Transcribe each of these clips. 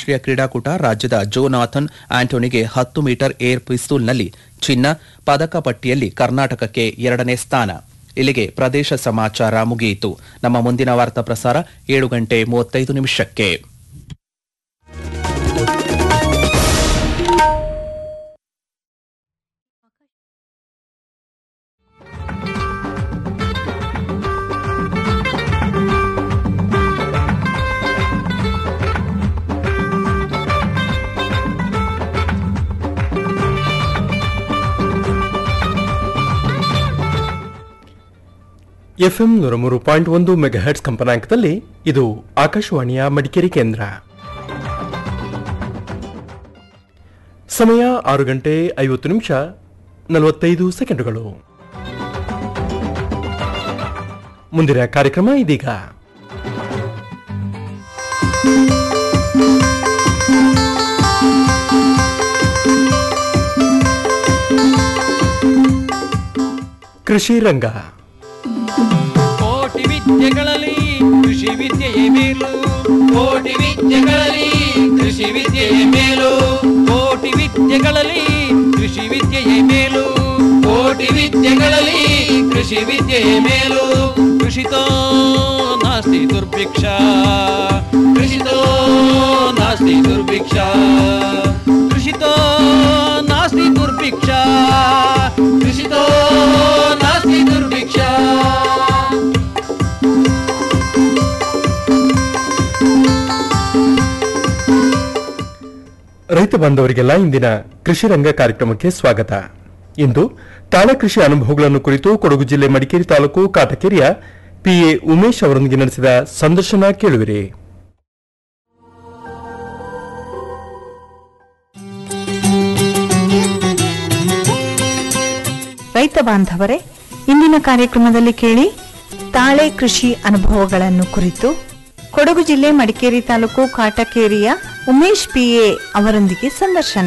ರಾಷ್ಟ್ರೀಯ ಕ್ರೀಡಾಕೂಟ ರಾಜ್ಯದ ಜೋನಾಥನ್ ಆಂಟೋನಿಗೆ ಹತ್ತು ಮೀಟರ್ ಏರ್ ಪಿಸ್ತೂಲ್ನಲ್ಲಿ ಚಿನ್ನ ಪದಕ ಪಟ್ಟಿಯಲ್ಲಿ ಕರ್ನಾಟಕಕ್ಕೆ ಎರಡನೇ ಸ್ಥಾನ ಇಲ್ಲಿಗೆ ಪ್ರದೇಶ ಸಮಾಚಾರ ಮುಗಿಯಿತು ನಮ್ಮ ಮುಂದಿನ ವಾರ್ತಾ ಪ್ರಸಾರ ಏಳು ಗಂಟೆ ಮೂವತ್ತೈದು ನಿಮಿಷಕ್ಕೆ ಎಫ್ಎಂ ನೂರ ಮೂರು ಪಾಯಿಂಟ್ ಒಂದು ಮೆಗಾಹೆಟ್ಸ್ ಕಂಪನಾಂಕದಲ್ಲಿ ಇದು ಆಕಾಶವಾಣಿಯ ಮಡಿಕೇರಿ ಕೇಂದ್ರ ಸಮಯ ಆರು ಗಂಟೆ ಐವತ್ತು ನಿಮಿಷ ನಲವತ್ತೈದು ಸೆಕೆಂಡುಗಳು ಮುಂದಿನ ಕಾರ್ಯಕ್ರಮ ಇದೀಗ ಕೃಷಿ ರಂಗ ಕೋಟಿ ವಿದ್ಯೆಗಳಲ್ಲಿ ಕೃಷಿ ವಿದ್ಯೆಯೇ ಮೇಲು ಕೋಟಿ ವಿದ್ಯೆಗಳಲ್ಲಿ ಕೃಷಿ ವಿದ್ಯೆಯೇ ಮೇಲು ಕೋಟಿ ವಿದ್ಯೆಗಳಲ್ಲಿ ಕೃಷಿ ವಿದ್ಯೆಯೇ ಮೇಲು ಕೋಟಿ ವಿದ್ಯೆಗಳಲ್ಲಿ ಕೃಷಿ ವಿದ್ಯೆಯೇ ಮೇಲು ಕೃಷಿತೋ ನಾಸ್ತಿ ದುರ್ಭಿಕ್ಷ ಕೃಷಿತೋ ನಾಸ್ತಿ ದುರ್ಭಿಕ್ಷ ಕೃಷಿತೋ ನಾಸ್ತಿ ದುರ್ಭಿಕ್ಷ ಕೃಷಿತೋ ನಾಸ್ತಿ ದುರ್ಭಿಕ್ಷ ರೈತ ಬಾಂಧವರಿಗೆಲ್ಲ ಇಂದಿನ ಕೃಷಿ ರಂಗ ಕಾರ್ಯಕ್ರಮಕ್ಕೆ ಸ್ವಾಗತ ಇಂದು ತಾಳೆ ಕೃಷಿ ಅನುಭವಗಳನ್ನು ಕುರಿತು ಕೊಡಗು ಜಿಲ್ಲೆ ಮಡಿಕೇರಿ ತಾಲೂಕು ಕಾಟಕೆರೆಯ ಪಿಎ ಉಮೇಶ್ ಅವರೊಂದಿಗೆ ನಡೆಸಿದ ಸಂದರ್ಶನ ಕೇಳುವಿರಿ ರೈತ ಬಾಂಧವರೇ ಇಂದಿನ ಕಾರ್ಯಕ್ರಮದಲ್ಲಿ ಕೇಳಿ ತಾಳೆ ಕೃಷಿ ಅನುಭವಗಳನ್ನು ಕುರಿತು ಕೊಡಗು ಜಿಲ್ಲೆ ಮಡಿಕೇರಿ ತಾಲೂಕು ಕಾಟಕೇರಿಯ ಉಮೇಶ್ ಪಿಎ ಅವರೊಂದಿಗೆ ಸಂದರ್ಶನ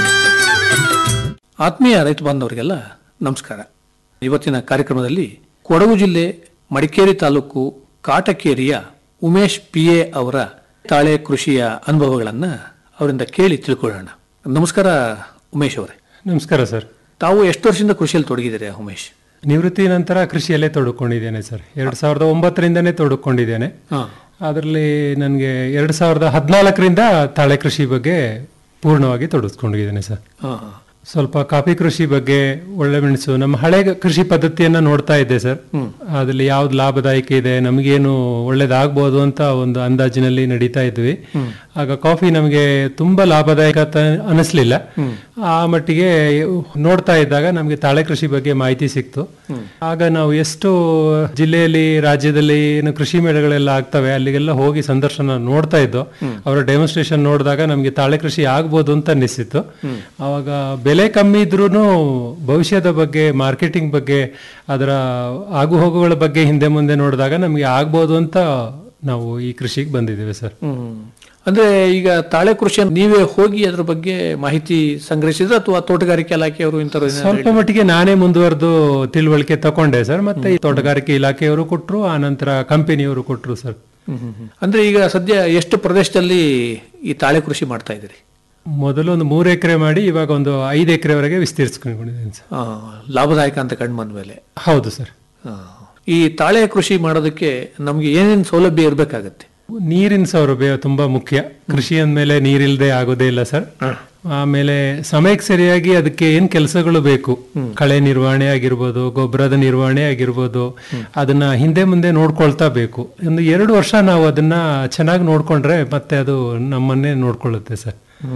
ಆತ್ಮೀಯ ರೈತ ಬಾಂಧವರಿಗೆಲ್ಲ ನಮಸ್ಕಾರ ಇವತ್ತಿನ ಕಾರ್ಯಕ್ರಮದಲ್ಲಿ ಕೊಡಗು ಜಿಲ್ಲೆ ಮಡಿಕೇರಿ ತಾಲೂಕು ಕಾಟಕೇರಿಯ ಉಮೇಶ್ ಪಿ ಎ ಅವರ ತಾಳೆ ಕೃಷಿಯ ಅನುಭವಗಳನ್ನ ಅವರಿಂದ ಕೇಳಿ ತಿಳ್ಕೊಳ್ಳೋಣ ನಮಸ್ಕಾರ ಉಮೇಶ್ ಅವರೇ ನಮಸ್ಕಾರ ಸರ್ ತಾವು ಎಷ್ಟು ವರ್ಷದಿಂದ ಕೃಷಿಯಲ್ಲಿ ತೊಡಗಿದ್ದೀರಾ ಉಮೇಶ್ ನಿವೃತ್ತಿ ನಂತರ ಕೃಷಿಯಲ್ಲೇ ತೊಡಕೊಂಡಿದ್ದೇನೆ ಸರ್ ಎರಡು ಸಾವಿರದ ಒಂಬತ್ತರಿಂದನೇ ತೊಡಕೊಂಡಿದ್ದೇನೆ ಹಾ ಅದರಲ್ಲಿ ನನಗೆ ಎರಡು ಸಾವಿರದ ಹದಿನಾಲ್ಕರಿಂದ ತಾಳೆ ಕೃಷಿ ಬಗ್ಗೆ ಪೂರ್ಣವಾಗಿ ತೊಡಗಿಸ್ಕೊಂಡಿದ್ದೇನೆ ಸರ್ ಹಾ ಸ್ವಲ್ಪ ಕಾಫಿ ಕೃಷಿ ಬಗ್ಗೆ ಒಳ್ಳೆ ಮೆಣಸು ನಮ್ಮ ಹಳೆ ಕೃಷಿ ಪದ್ಧತಿಯನ್ನ ನೋಡ್ತಾ ಇದ್ದೆ ಸರ್ ಅದ್ರಲ್ಲಿ ಯಾವ್ದು ಲಾಭದಾಯಕ ಇದೆ ನಮಗೇನು ಒಳ್ಳೇದಾಗ್ಬೋದು ಅಂತ ಒಂದು ಅಂದಾಜಿನಲ್ಲಿ ನಡೀತಾ ಇದ್ವಿ ಆಗ ಕಾಫಿ ನಮಗೆ ತುಂಬಾ ಲಾಭದಾಯಕ ಅಂತ ಅನಿಸ್ಲಿಲ್ಲ ಆ ಮಟ್ಟಿಗೆ ನೋಡ್ತಾ ಇದ್ದಾಗ ನಮಗೆ ತಾಳೆ ಕೃಷಿ ಬಗ್ಗೆ ಮಾಹಿತಿ ಸಿಕ್ತು ಆಗ ನಾವು ಎಷ್ಟು ಜಿಲ್ಲೆಯಲ್ಲಿ ರಾಜ್ಯದಲ್ಲಿ ಏನು ಕೃಷಿ ಮೇಳಗಳೆಲ್ಲ ಆಗ್ತವೆ ಅಲ್ಲಿಗೆಲ್ಲ ಹೋಗಿ ಸಂದರ್ಶನ ನೋಡ್ತಾ ಇದ್ದು ಅವರ ಡೆಮಾನ್ಸ್ಟ್ರೇಷನ್ ನೋಡಿದಾಗ ನಮಗೆ ತಾಳೆ ಕೃಷಿ ಆಗ್ಬೋದು ಅಂತ ಅನಿಸಿತ್ತು ಅವಾಗ ಬೆಲೆ ಕಮ್ಮಿ ಇದ್ರೂ ಭವಿಷ್ಯದ ಬಗ್ಗೆ ಮಾರ್ಕೆಟಿಂಗ್ ಬಗ್ಗೆ ಅದರ ಆಗು ಹೋಗುಗಳ ಬಗ್ಗೆ ಹಿಂದೆ ಮುಂದೆ ನೋಡಿದಾಗ ನಮಗೆ ಆಗ್ಬೋದು ಅಂತ ನಾವು ಈ ಕೃಷಿಗೆ ಬಂದಿದ್ದೇವೆ ಸರ್ ಹ್ಮ್ ಅಂದ್ರೆ ಈಗ ತಾಳೆ ಕೃಷಿ ನೀವೇ ಹೋಗಿ ಅದ್ರ ಬಗ್ಗೆ ಮಾಹಿತಿ ಸಂಗ್ರಹಿಸಿದ್ರೆ ಅಥವಾ ತೋಟಗಾರಿಕೆ ಇಲಾಖೆಯವರು ಇಂಥವ್ರು ಏನಾದ್ರು ಸ್ವಲ್ಪ ಮಟ್ಟಿಗೆ ನಾನೇ ಮುಂದುವರೆದು ತಿಳುವಳಿಕೆ ತಕೊಂಡೆ ಸರ್ ಮತ್ತೆ ಈ ತೋಟಗಾರಿಕೆ ಇಲಾಖೆಯವರು ಕೊಟ್ಟರು ಆ ನಂತರ ಕಂಪನಿಯವರು ಕೊಟ್ಟರು ಸರ್ ಹ್ಮ್ ಹ್ಮ್ ಹ್ಮ್. ಅಂದ್ರೆ ಈಗ ಸದ್ಯ ಎಷ್ಟು ಪ್ರದೇಶದಲ್ಲಿ ಈ ತಾಳೆ ಕೃಷಿ ಮಾಡ್ತಾ ಇದ್ದೀರಿ ಮೊದಲು ಒಂದು ಮೂರು ಎಕರೆ ಮಾಡಿ ಇವಾಗ ಒಂದು ಐದು ಎಕರೆವರೆಗೆ ವಿಸ್ತರಿಸ್ಕೊಂಡಿದ್ದೇನೆ ಸರ್ ಆ, ಲಾಭದಾಯಕ ಅಂತ ಕಂಡು ಬಂದ ಮೇಲೆ ಹೌದು ಸರ್ ಆ, ಈ ತಾಳೆ ಕೃಷಿ ಮಾಡೋದಕ್ಕೆ ನಮ್ಗೆ ಏನೇನು ಸೌಲಭ್ಯ ಇರಬೇಕಾಗತ್ತೆ ನೀರಿನ ಸೌಲಭ್ಯ ತುಂಬಾ ಮುಖ್ಯ ಕೃಷಿ ಅಂದ್ಮೇಲೆ ನೀರಿಲ್ದೆ ಆಗೋದೇ ಇಲ್ಲ ಸರ್ ಆಮೇಲೆ ಸಮಯಕ್ಕೆ ಸರಿಯಾಗಿ ಅದಕ್ಕೆ ಏನ್ ಕೆಲಸಗಳು ಬೇಕು ಕಳೆ ನಿರ್ವಹಣೆ ಆಗಿರ್ಬೋದು ಗೊಬ್ಬರದ ನಿರ್ವಹಣೆ ಆಗಿರ್ಬೋದು ಅದನ್ನ ಹಿಂದೆ ಮುಂದೆ ನೋಡ್ಕೊಳ್ತಾ ಬೇಕು ಒಂದು ಎರಡು ವರ್ಷ ನಾವು ಅದನ್ನ ಚೆನ್ನಾಗಿ ನೋಡ್ಕೊಂಡ್ರೆ ಮತ್ತೆ ಅದು ನಮ್ಮನ್ನೇ ನೋಡ್ಕೊಳ್ಳುತ್ತೆ ಸರ್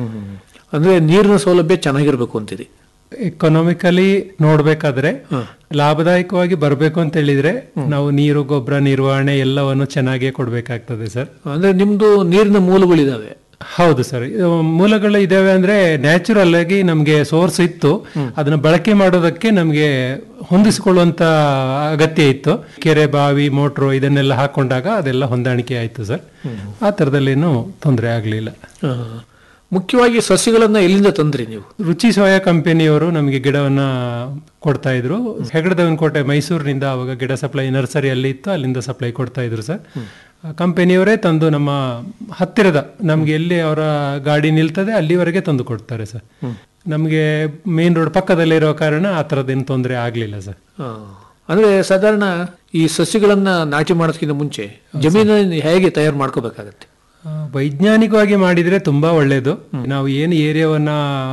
ಅಂದ್ರೆ ನೀರಿನ ಸೌಲಭ್ಯ ಚೆನ್ನಾಗಿರ್ಬೇಕು ಅಂತೀರಿ ಎಕನಾಮಿಕಲಿ ನೋಡ್ಬೇಕಾದ್ರೆ ಲಾಭದಾಯಕವಾಗಿ ಬರಬೇಕು ಅಂತ ಹೇಳಿದ್ರೆ ನಾವು ನೀರು ಗೊಬ್ಬರ ನಿರ್ವಹಣೆ ಎಲ್ಲವನ್ನು ಚೆನ್ನಾಗೇ ಕೊಡ್ಬೇಕಾಗ್ತದೆ ಸರ್ ಅಂದ್ರೆ ನಿಮ್ದು ನೀರಿನ ಮೂಲಗಳಿದಾವೆ ಹೌದು ಸರ್ ಇದು ಮೂಲಗಳು ಇದಾವೆ ಅಂದ್ರೆ ನ್ಯಾಚುರಲ್ ಆಗಿ ನಮ್ಗೆ ಸೋರ್ಸ್ ಇತ್ತು ಅದನ್ನ ಬಳಕೆ ಮಾಡೋದಕ್ಕೆ ನಮ್ಗೆ ಹೊಂದಿಸಿಕೊಳ್ಳುವಂತ ಅಗತ್ಯ ಇತ್ತು ಕೆರೆ ಬಾವಿ ಮೋಟ್ರು ಇದನ್ನೆಲ್ಲ ಹಾಕೊಂಡಾಗ ಅದೆಲ್ಲ ಹೊಂದಾಣಿಕೆ ಆಯ್ತು ಸರ್ ಆ ತರದಲ್ಲೇನು ತೊಂದರೆ ಆಗ್ಲಿಲ್ಲ ಆ, ಮುಖ್ಯವಾಗಿ ಸಸ್ಯಗಳನ್ನ ಎಲ್ಲಿಂದ ತಂದ್ರಿ ನೀವು ರುಚಿ ಸೋಯಾ ಕಂಪನಿಯವರು ನಮಗೆ ಗಿಡವನ್ನ ಕೊಡ್ತಾ ಇದ್ರು ಹೆಗಡದವನಕೋಟೆ ಮೈಸೂರಿನಿಂದ ಅವಾಗ ಗಿಡ ಸಪ್ಲೈ ನರ್ಸರಿ ಅಲ್ಲಿ ಇತ್ತು ಅಲ್ಲಿಂದ ಸಪ್ಲೈ ಕೊಡ್ತಾ ಇದ್ರು ಸರ್ ಕಂಪನಿಯವರೇ ತಂದು ನಮ್ಮ ಹತ್ತಿರದ ನಮ್ಗೆ ಎಲ್ಲಿ ಅವರ ಗಾಡಿ ನಿಲ್ತದೆ ಅಲ್ಲಿವರೆಗೆ ತಂದು ಕೊಡ್ತಾರೆ ಸರ್ ನಮಗೆ ಮೇನ್ ರೋಡ್ ಪಕ್ಕದಲ್ಲೇ ಇರೋ ಕಾರಣ ಆ ಥರದ್ದೇನು ತೊಂದರೆ ಆಗಲಿಲ್ಲ ಸರ್ ಆ, ಅಂದ್ರೆ ಸಾಧಾರಣ ಈ ಸಸ್ಯಗಳನ್ನ ನಾಟಿ ಮಾಡೋದಕ್ಕಿಂತ ಮುಂಚೆ ಜಮೀನನ್ನು ಹೇಗೆ ತಯಾರು ಮಾಡ್ಕೋಬೇಕಾಗತ್ತೆ ಆ, ವೈಜ್ಞಾನಿಕವಾಗಿ ಮಾಡಿದ್ರೆ ತುಂಬಾ ಒಳ್ಳೇದು ನಾವು ಏನು ಏರಿಯಾವನ್ನ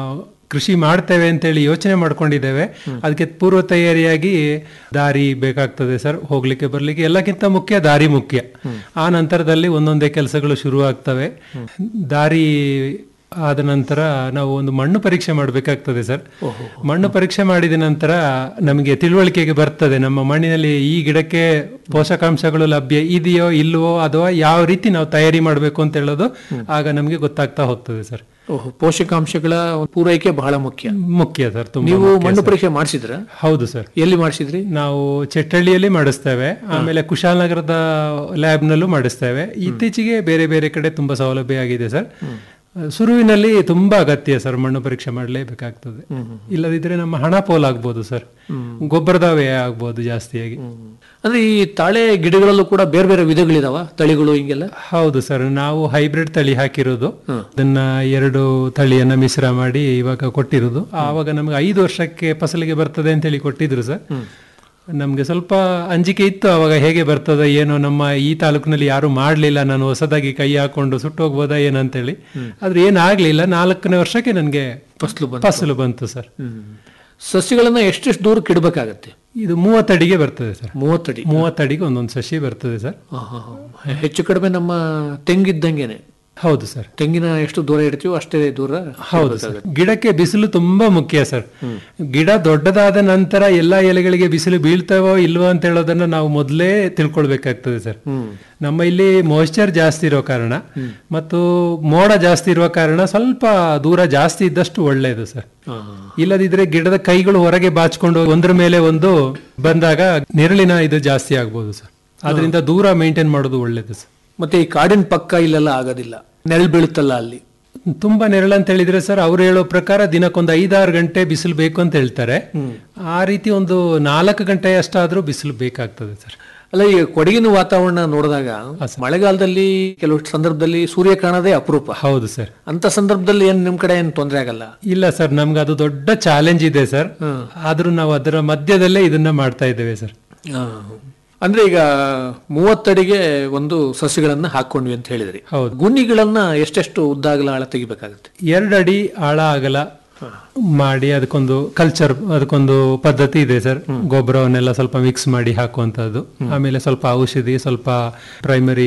ಕೃಷಿ ಮಾಡ್ತೇವೆ ಅಂತೇಳಿ ಯೋಚನೆ ಮಾಡ್ಕೊಂಡಿದ್ದೇವೆ ಅದಕ್ಕೆ ಪೂರ್ವ ತಯಾರಿಯಾಗಿ ದಾರಿ ಬೇಕಾಗ್ತದೆ ಸರ್ ಹೋಗ್ಲಿಕ್ಕೆ ಬರ್ಲಿಕ್ಕೆ ಎಲ್ಲಕ್ಕಿಂತ ಮುಖ್ಯ ದಾರಿ ಮುಖ್ಯ ಆ ನಂತರದಲ್ಲಿ ಒಂದೊಂದೇ ಕೆಲಸಗಳು ಶುರು ಆಗ್ತವೆ ದಾರಿ ಆದ ನಂತರ ನಾವು ಒಂದು ಮಣ್ಣು ಪರೀಕ್ಷೆ ಮಾಡಬೇಕಾಗ್ತದೆ ಸರ್ ಮಣ್ಣು ಪರೀಕ್ಷೆ ಮಾಡಿದ ನಂತರ ನಮಗೆ ತಿಳುವಳಿಕೆಗೆ ಬರ್ತದೆ ನಮ್ಮ ಮಣ್ಣಿನಲ್ಲಿ ಈ ಗಿಡಕ್ಕೆ ಪೋಷಕಾಂಶಗಳು ಲಭ್ಯ ಇದೆಯೋ ಇಲ್ವೋ ಅಥವಾ ಯಾವ ರೀತಿ ನಾವು ತಯಾರಿ ಮಾಡಬೇಕು ಅಂತ ಹೇಳೋದು ಆಗ ನಮಗೆ ಗೊತ್ತಾಗ್ತಾ ಹೋಗ್ತದೆ ಸರ್ ಓಹೋ ಪೋಷಕಾಂಶಗಳ ಪೂರೈಕೆ ಬಹಳ ಮುಖ್ಯ ಮುಖ್ಯ ಸರ್ ತುಂಬಾ ನೀವು ಮುಖ್ಯ ಮಣ್ಣು ಸರ್. ಪರೀಕ್ಷೆ ಮಾಡಿಸಿದ್ರ ಹೌದು ಸರ್ ಎಲ್ಲಿ ಮಾಡಿಸಿದ್ರಿ ನಾವು ಚೆಟ್ಟಳ್ಳಿಯಲ್ಲಿ ಮಾಡಿಸ್ತೇವೆ ಆಮೇಲೆ ಕುಶಾಲನಗರದ ಲ್ಯಾಬ್ನಲ್ಲೂ ಮಾಡಿಸ್ತೇವೆ ಇತ್ತೀಚೆಗೆ ಬೇರೆ ಬೇರೆ ಕಡೆ ತುಂಬಾ ಸೌಲಭ್ಯ ಆಗಿದೆ ಸರ್ ಸುರುವಿನಲ್ಲಿ ತುಂಬಾ ಅಗತ್ಯ ಸರ್ ಮಣ್ಣು ಪರೀಕ್ಷೆ ಮಾಡಲೇಬೇಕಾಗ್ತದೆ ಇಲ್ಲದಿದ್ರೆ ನಮ್ಮ ಹಣ ಪೋಲಾಗ್ಬೋದು ಸರ್ ಗೊಬ್ಬರದ ವ್ಯಯ ಆಗ್ಬೋದು ಜಾಸ್ತಿಯಾಗಿ ಅಂದ್ರೆ ಈ ತಾಳೆ ಗಿಡಗಳಲ್ಲೂ ಕೂಡ ಬೇರೆ ಬೇರೆ ವಿಧಗಳಿದಾವ ತಳಿಗಳು ಹಿಂಗೆಲ್ಲ ಹೌದು ಸರ್ ನಾವು ಹೈಬ್ರಿಡ್ ತಳಿ ಹಾಕಿರೋದು ಅದನ್ನ ಎರಡು ತಳಿಯನ್ನ ಮಿಶ್ರ ಮಾಡಿ ಇವಾಗ ಕೊಟ್ಟಿರೋದು ಆವಾಗ ನಮ್ಗೆ ಐದು ವರ್ಷಕ್ಕೆ ಫಸಲಿಗೆ ಬರ್ತದೆ ಅಂತ ಹೇಳಿ ಕೊಟ್ಟಿದ್ರು ಸರ್ ನಮ್ಗೆ ಸ್ವಲ್ಪ ಅಂಜಿಕೆ ಇತ್ತು ಅವಾಗ ಹೇಗೆ ಬರ್ತದ ಏನೋ ನಮ್ಮ ಈ ತಾಲೂಕಿನಲ್ಲಿ ಯಾರು ಮಾಡ್ಲಿಲ್ಲ ನಾನು ಹೊಸದಾಗಿ ಕೈ ಹಾಕೊಂಡು ಸುಟ್ಟೋಗ್ಬೋದಾ ಏನಂತೇಳಿ ಆದ್ರೆ ಏನಾಗ್ಲಿಲ್ಲ ನಾಲ್ಕನೇ ವರ್ಷಕ್ಕೆ ನನಗೆ ಫಸಲು ಬಂತು ಫಸಲು ಬಂತು ಸರ್ ಸಸ್ಯಗಳನ್ನ ಎಷ್ಟೆಷ್ಟು ದೂರಕ್ಕೆ ಇಡಬೇಕಾಗತ್ತೆ ಇದು ಮೂವತ್ತಡಿಗೆ ಬರ್ತದೆ ಸರ್ ಮೂವತ್ತಡಿ ಮೂವತ್ತಡಿಗೆ ಒಂದೊಂದು ಸಸಿ ಬರ್ತದೆ ಸರ್ ಆ, ಹಾ, ಹಾ. ಹೆಚ್ಚು ಕಡಿಮೆ ನಮ್ಮ ತೆಂಗಿದ್ದಂಗೆನೆ ಹೌದು ಸರ್ ತೆಂಗಿನ ಎಷ್ಟು ದೂರ ಇಡ್ತೀವೋ ಅಷ್ಟೇ ದೂರ ಹೌದು ಸರ್ ಗಿಡಕ್ಕೆ ಬಿಸಿಲು ತುಂಬಾ ಮುಖ್ಯ ಸರ್ ಗಿಡ ದೊಡ್ಡದಾದ ನಂತರ ಎಲ್ಲಾ ಎಲೆಗಳಿಗೆ ಬಿಸಿಲು ಬೀಳ್ತಾವೋ ಇಲ್ವೋ ಅಂತ ಹೇಳೋದನ್ನ ನಾವು ಮೊದಲೇ ತಿಳ್ಕೊಳ್ಬೇಕಾಗ್ತದೆ ಸರ್ ನಮ್ಮ ಇಲ್ಲಿ ಮಾಯಿಶ್ಚರ್ ಜಾಸ್ತಿ ಇರೋ ಕಾರಣ ಮತ್ತು ಮೋಡ ಜಾಸ್ತಿ ಇರುವ ಕಾರಣ ಸ್ವಲ್ಪ ದೂರ ಜಾಸ್ತಿ ಇದ್ದಷ್ಟು ಒಳ್ಳೆಯದು ಸರ್ ಇಲ್ಲದಿದ್ರೆ ಗಿಡದ ಕೈಗಳು ಹೊರಗೆ ಬಾಚ್ಕೊಂಡು ಒಂದ್ರ ಮೇಲೆ ಒಂದು ಬಂದಾಗ ನೆರಳಿನ ಇದು ಜಾಸ್ತಿ ಆಗ್ಬೋದು ಸರ್ ಅದರಿಂದ ದೂರ ಮೇಂಟೈನ್ ಮಾಡೋದು ಒಳ್ಳೇದು ಸರ್ ಮತ್ತೆ ಈ ಕಾಡಿನ ಪಕ್ಕ ಇಲ್ಲೆಲ್ಲ ಆಗೋದಿಲ್ಲ ನೆರಳು ಬೀಳುತ್ತಲ್ಲ ಅಲ್ಲಿ ತುಂಬಾ ನೆರಳು ಅಂತ ಹೇಳಿದ್ರೆ ಸರ್ ಅವ್ರು ಹೇಳೋ ಪ್ರಕಾರ ದಿನಕ್ಕೊಂದು ಐದಾರು ಗಂಟೆ ಬಿಸಿಲು ಬೇಕು ಅಂತ ಹೇಳ್ತಾರೆ ಆ ರೀತಿ ಒಂದು ನಾಲ್ಕು ಗಂಟೆ ಅಷ್ಟಾದ್ರೂ ಬಿಸಿಲು ಬೇಕಾಗ್ತದೆ ಸರ್ ಅಲ್ಲ ಈ ಕೊಡಗಿನ ವಾತಾವರಣ ನೋಡಿದಾಗ ಮಳೆಗಾಲದಲ್ಲಿ ಕೆಲವು ಸಂದರ್ಭದಲ್ಲಿ ಸೂರ್ಯ ಕಾಣೋದೇ ಅಪರೂಪ ಹೌದು ಸರ್ ಅಂತ ಸಂದರ್ಭದಲ್ಲಿ ಏನ್ ನಿಮ್ ಕಡೆ ಏನ್ ತೊಂದರೆ ಆಗಲ್ಲ ಇಲ್ಲ ಸರ್ ನಮ್ಗೆ ಅದು ದೊಡ್ಡ ಚಾಲೆಂಜ್ ಇದೆ ಸರ್ ಆದ್ರೂ ನಾವು ಅದರ ಮಧ್ಯದಲ್ಲೇ ಇದನ್ನ ಮಾಡ್ತಾ ಇದ್ದೇವೆ ಸರ್ ಅಂದ್ರೆ ಈಗ ಮೂವತ್ತಡಿಗೆ ಒಂದು ಸಸ್ಯಗಳನ್ನ ಹಾಕೊಂಡ್ವಿ ಅಂತ ಹೇಳಿದ್ರಿ ಹೌದು. ಗುಣಿಗಳನ್ನ ಎಷ್ಟೆಷ್ಟು ಉದ್ದ ಅಗಲ ಆಳ ತೆಗಿಬೇಕಾಗುತ್ತೆ ಎರಡು ಅಡಿ ಆಳ ಆಗಲ ಮಾಡಿ ಅದಕ್ಕೊಂದು ಕಲ್ಚರ್ ಅದಕ್ಕೊಂದು ಪದ್ಧತಿ ಇದೆ ಸರ್ ಗೊಬ್ಬರವನ್ನೆಲ್ಲ ಸ್ವಲ್ಪ ಮಿಕ್ಸ್ ಮಾಡಿ ಹಾಕುವಂತದ್ದು ಆಮೇಲೆ ಸ್ವಲ್ಪ ಔಷಧಿ ಸ್ವಲ್ಪ ಪ್ರೈಮರಿ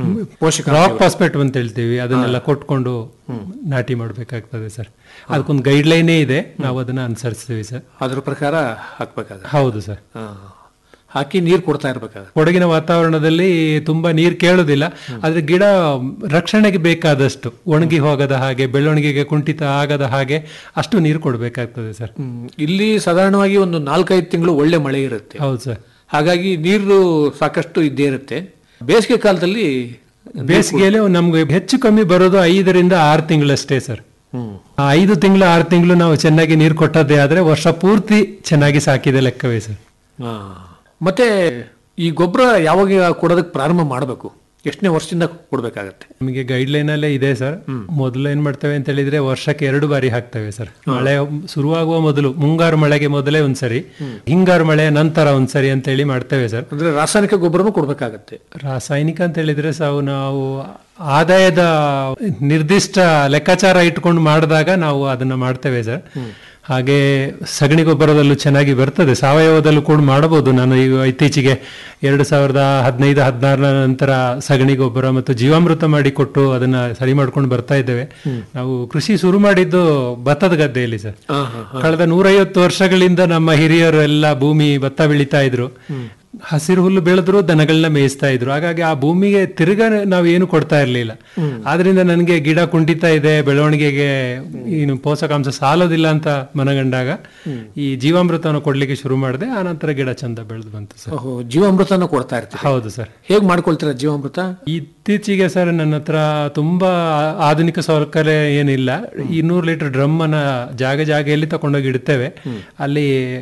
ರಾಕ್ ಪಾಸ್ಪೇಟ್ ಅಂತ ಹೇಳ್ತೀವಿ ಅದನ್ನೆಲ್ಲ ಕೊಟ್ಕೊಂಡು ನಾಟಿ ಮಾಡ್ಬೇಕಾಗ್ತದೆ ಸರ್ ಅದಕ್ಕೊಂದು ಗೈಡ್ ಲೈನೇ ಇದೆ ನಾವು ಅದನ್ನ ಅನುಸರಿಸ್ತೀವಿ ಸರ್ ಅದ್ರ ಪ್ರಕಾರ ಹಾಕ್ಬೇಕಾಗುತ್ತೆ ಹೌದು ಸರ್ ಹಾ. ಹಾಕಿ ನೀರ್ ಕೊಡ್ತಾ ಇರ್ಬೇಕಾಗುತ್ತೆ ಕೊಡಗಿನ ವಾತಾವರಣದಲ್ಲಿ ತುಂಬಾ ನೀರು ಕೇಳೋದಿಲ್ಲ ಆದ್ರೆ ಗಿಡ ರಕ್ಷಣೆಗೆ ಬೇಕಾದಷ್ಟು ಒಣಗಿ ಹೋಗದ ಹಾಗೆ ಬೆಳವಣಿಗೆಗೆ ಕುಂಠಿತ ಆಗದ ಹಾಗೆ ಅಷ್ಟು ನೀರು ಕೊಡಬೇಕಾಗ್ತದೆ ಸರ್ ಹ್ಮ್. ಇಲ್ಲಿ ಸಾಧಾರಣವಾಗಿ ಒಂದು ನಾಲ್ಕೈದು ತಿಂಗಳು ಒಳ್ಳೆ ಮಳೆ ಇರುತ್ತೆ ಹೌದು ಸರ್ ಹಾಗಾಗಿ ನೀರು ಸಾಕಷ್ಟು ಇದ್ದೇ ಇರುತ್ತೆ ಬೇಸಿಗೆ ಕಾಲದಲ್ಲಿ ಬೇಸಿಗೆಯಲ್ಲಿ ನಮ್ಗೆ ಹೆಚ್ಚು ಕಮ್ಮಿ ಬರೋದು ಐದರಿಂದ ಆರು ತಿಂಗಳಷ್ಟೇ ಸರ್ ಆ ಐದು ತಿಂಗಳು ಆರು ತಿಂಗಳು ನಾವು ಚೆನ್ನಾಗಿ ನೀರು ಕೊಟ್ಟದ್ದೇ ಆದ್ರೆ ವರ್ಷ ಪೂರ್ತಿ ಚೆನ್ನಾಗಿ ಸಾಕಿದೆ ಲೆಕ್ಕವೇ ಸರ್ ಆ. ಮತ್ತೆ ಈ ಗೊಬ್ಬರ ಯಾವಾಗ ಕೊಡೋದಕ್ಕೆ ಪ್ರಾರಂಭ ಮಾಡಬೇಕು ಎಷ್ಟನೇ ವರ್ಷದಿಂದ ಕೊಡ್ಬೇಕಾಗತ್ತೆ ನಮಗೆ ಗೈಡ್ ಲೈನ್ ಅಲ್ಲೇ ಇದೆ ಸರ್ ಮೊದಲು ಏನ್ ಮಾಡ್ತೇವೆ ಅಂತ ಹೇಳಿದ್ರೆ ವರ್ಷಕ್ಕೆ ಎರಡು ಬಾರಿ ಹಾಕ್ತೇವೆ ಸರ್ ಮಳೆ ಶುರುವಾಗುವ ಮೊದಲು ಮುಂಗಾರು ಮಳೆಗೆ ಮೊದಲೇ ಒಂದ್ಸರಿ ಹಿಂಗಾರು ಮಳೆ ನಂತರ ಒಂದ್ಸರಿ ಅಂತ ಹೇಳಿ ಮಾಡ್ತೇವೆ ಸರ್ ಅಂದ್ರೆ ರಾಸಾಯನಿಕ ಗೊಬ್ಬರನೂ ಕೊಡ್ಬೇಕಾಗತ್ತೆ ರಾಸಾಯನಿಕ ಅಂತ ಹೇಳಿದ್ರೆ ಸಾವು ನಾವು ಆದಾಯದ ನಿರ್ದಿಷ್ಟ ಲೆಕ್ಕಾಚಾರ ಇಟ್ಕೊಂಡು ಮಾಡಿದಾಗ ನಾವು ಅದನ್ನ ಮಾಡ್ತೇವೆ ಸರ್ ಹಾಗೆ ಸಗಣಿ ಗೊಬ್ಬರದಲ್ಲೂ ಚೆನ್ನಾಗಿ ಬರ್ತದೆ ಸಾವಯವದಲ್ಲೂ ಕೂಡ ಮಾಡಬಹುದು ನಾನು ಈಗ ಇತ್ತೀಚೆಗೆ ಎರಡು ಸಾವಿರದ ಹದಿನೈದು ಹದಿನಾರರ ನಂತರ ಸಗಣಿ ಗೊಬ್ಬರ ಮತ್ತು ಜೀವಾಮೃತ ಮಾಡಿ ಕೊಟ್ಟು ಅದನ್ನ ಸರಿ ಮಾಡ್ಕೊಂಡು ಬರ್ತಾ ಇದ್ದೇವೆ ನಾವು ಕೃಷಿ ಶುರು ಮಾಡಿದ್ದು ಭತ್ತದ ಗದ್ದೆಯಲ್ಲಿ ಸರ್ ಕಳೆದ ನೂರೈವತ್ತು ವರ್ಷಗಳಿಂದ ನಮ್ಮ ಹಿರಿಯರು ಎಲ್ಲ ಭೂಮಿ ಭತ್ತ ಬೆಳೀತಾ ಇದ್ರು ಹಸಿರು ಹುಲ್ಲು ಬೆಳೆದ್ರು ದನಗಳನ್ನ ಮೇಯಿಸ್ತಾ ಇದ್ರು ಹಾಗಾಗಿ ಆ ಭೂಮಿಗೆ ತಿರ್ಗಾ ನಾವು ಏನು ಕೊಡ್ತಾ ಇರ್ಲಿಲ್ಲ ಆದ್ರಿಂದ ನನಗೆ ಗಿಡ ಕುಂಠಿತ ಇದೆ ಬೆಳವಣಿಗೆಗೆ ಏನು ಪೋಷಕಾಂಶ ಸಾಲೋದಿಲ್ಲ ಅಂತ ಮನಗಂಡಾಗ ಈ ಜೀವಾಮೃತವನ್ನು ಕೊಡ್ಲಿಕ್ಕೆ ಶುರು ಮಾಡಿದೆ ಆ ನಂತರ ಗಿಡ ಚಂದ ಬೆಳೆದು ಬಂತು ಸರ್ ಓಹೋ ಜೀವಾಮೃತನ ಕೊಡ್ತಾ ಇರ್ತೀವಿ ಹೌದು ಸರ್ ಹೇಗ್ ಮಾಡ್ಕೊಳ್ತೀರಾ ಜೀವಾಮೃತ ಇತ್ತೀಚೆಗೆ ಸರ್ ನನ್ನ ಹತ್ರ ತುಂಬಾ ಆಧುನಿಕ ಸೌಕರ್ಯ ಏನಿಲ್ಲ ಇನ್ನೂರು ಲೀಟರ್ ಡ್ರಮ್ ಅನ್ನ ಜಾಗ ಜಾಗೆಯಲ್ಲಿ ತಗೊಂಡೋಗಿ ಇಡ್ತೇವೆ ಅಲ್ಲಿ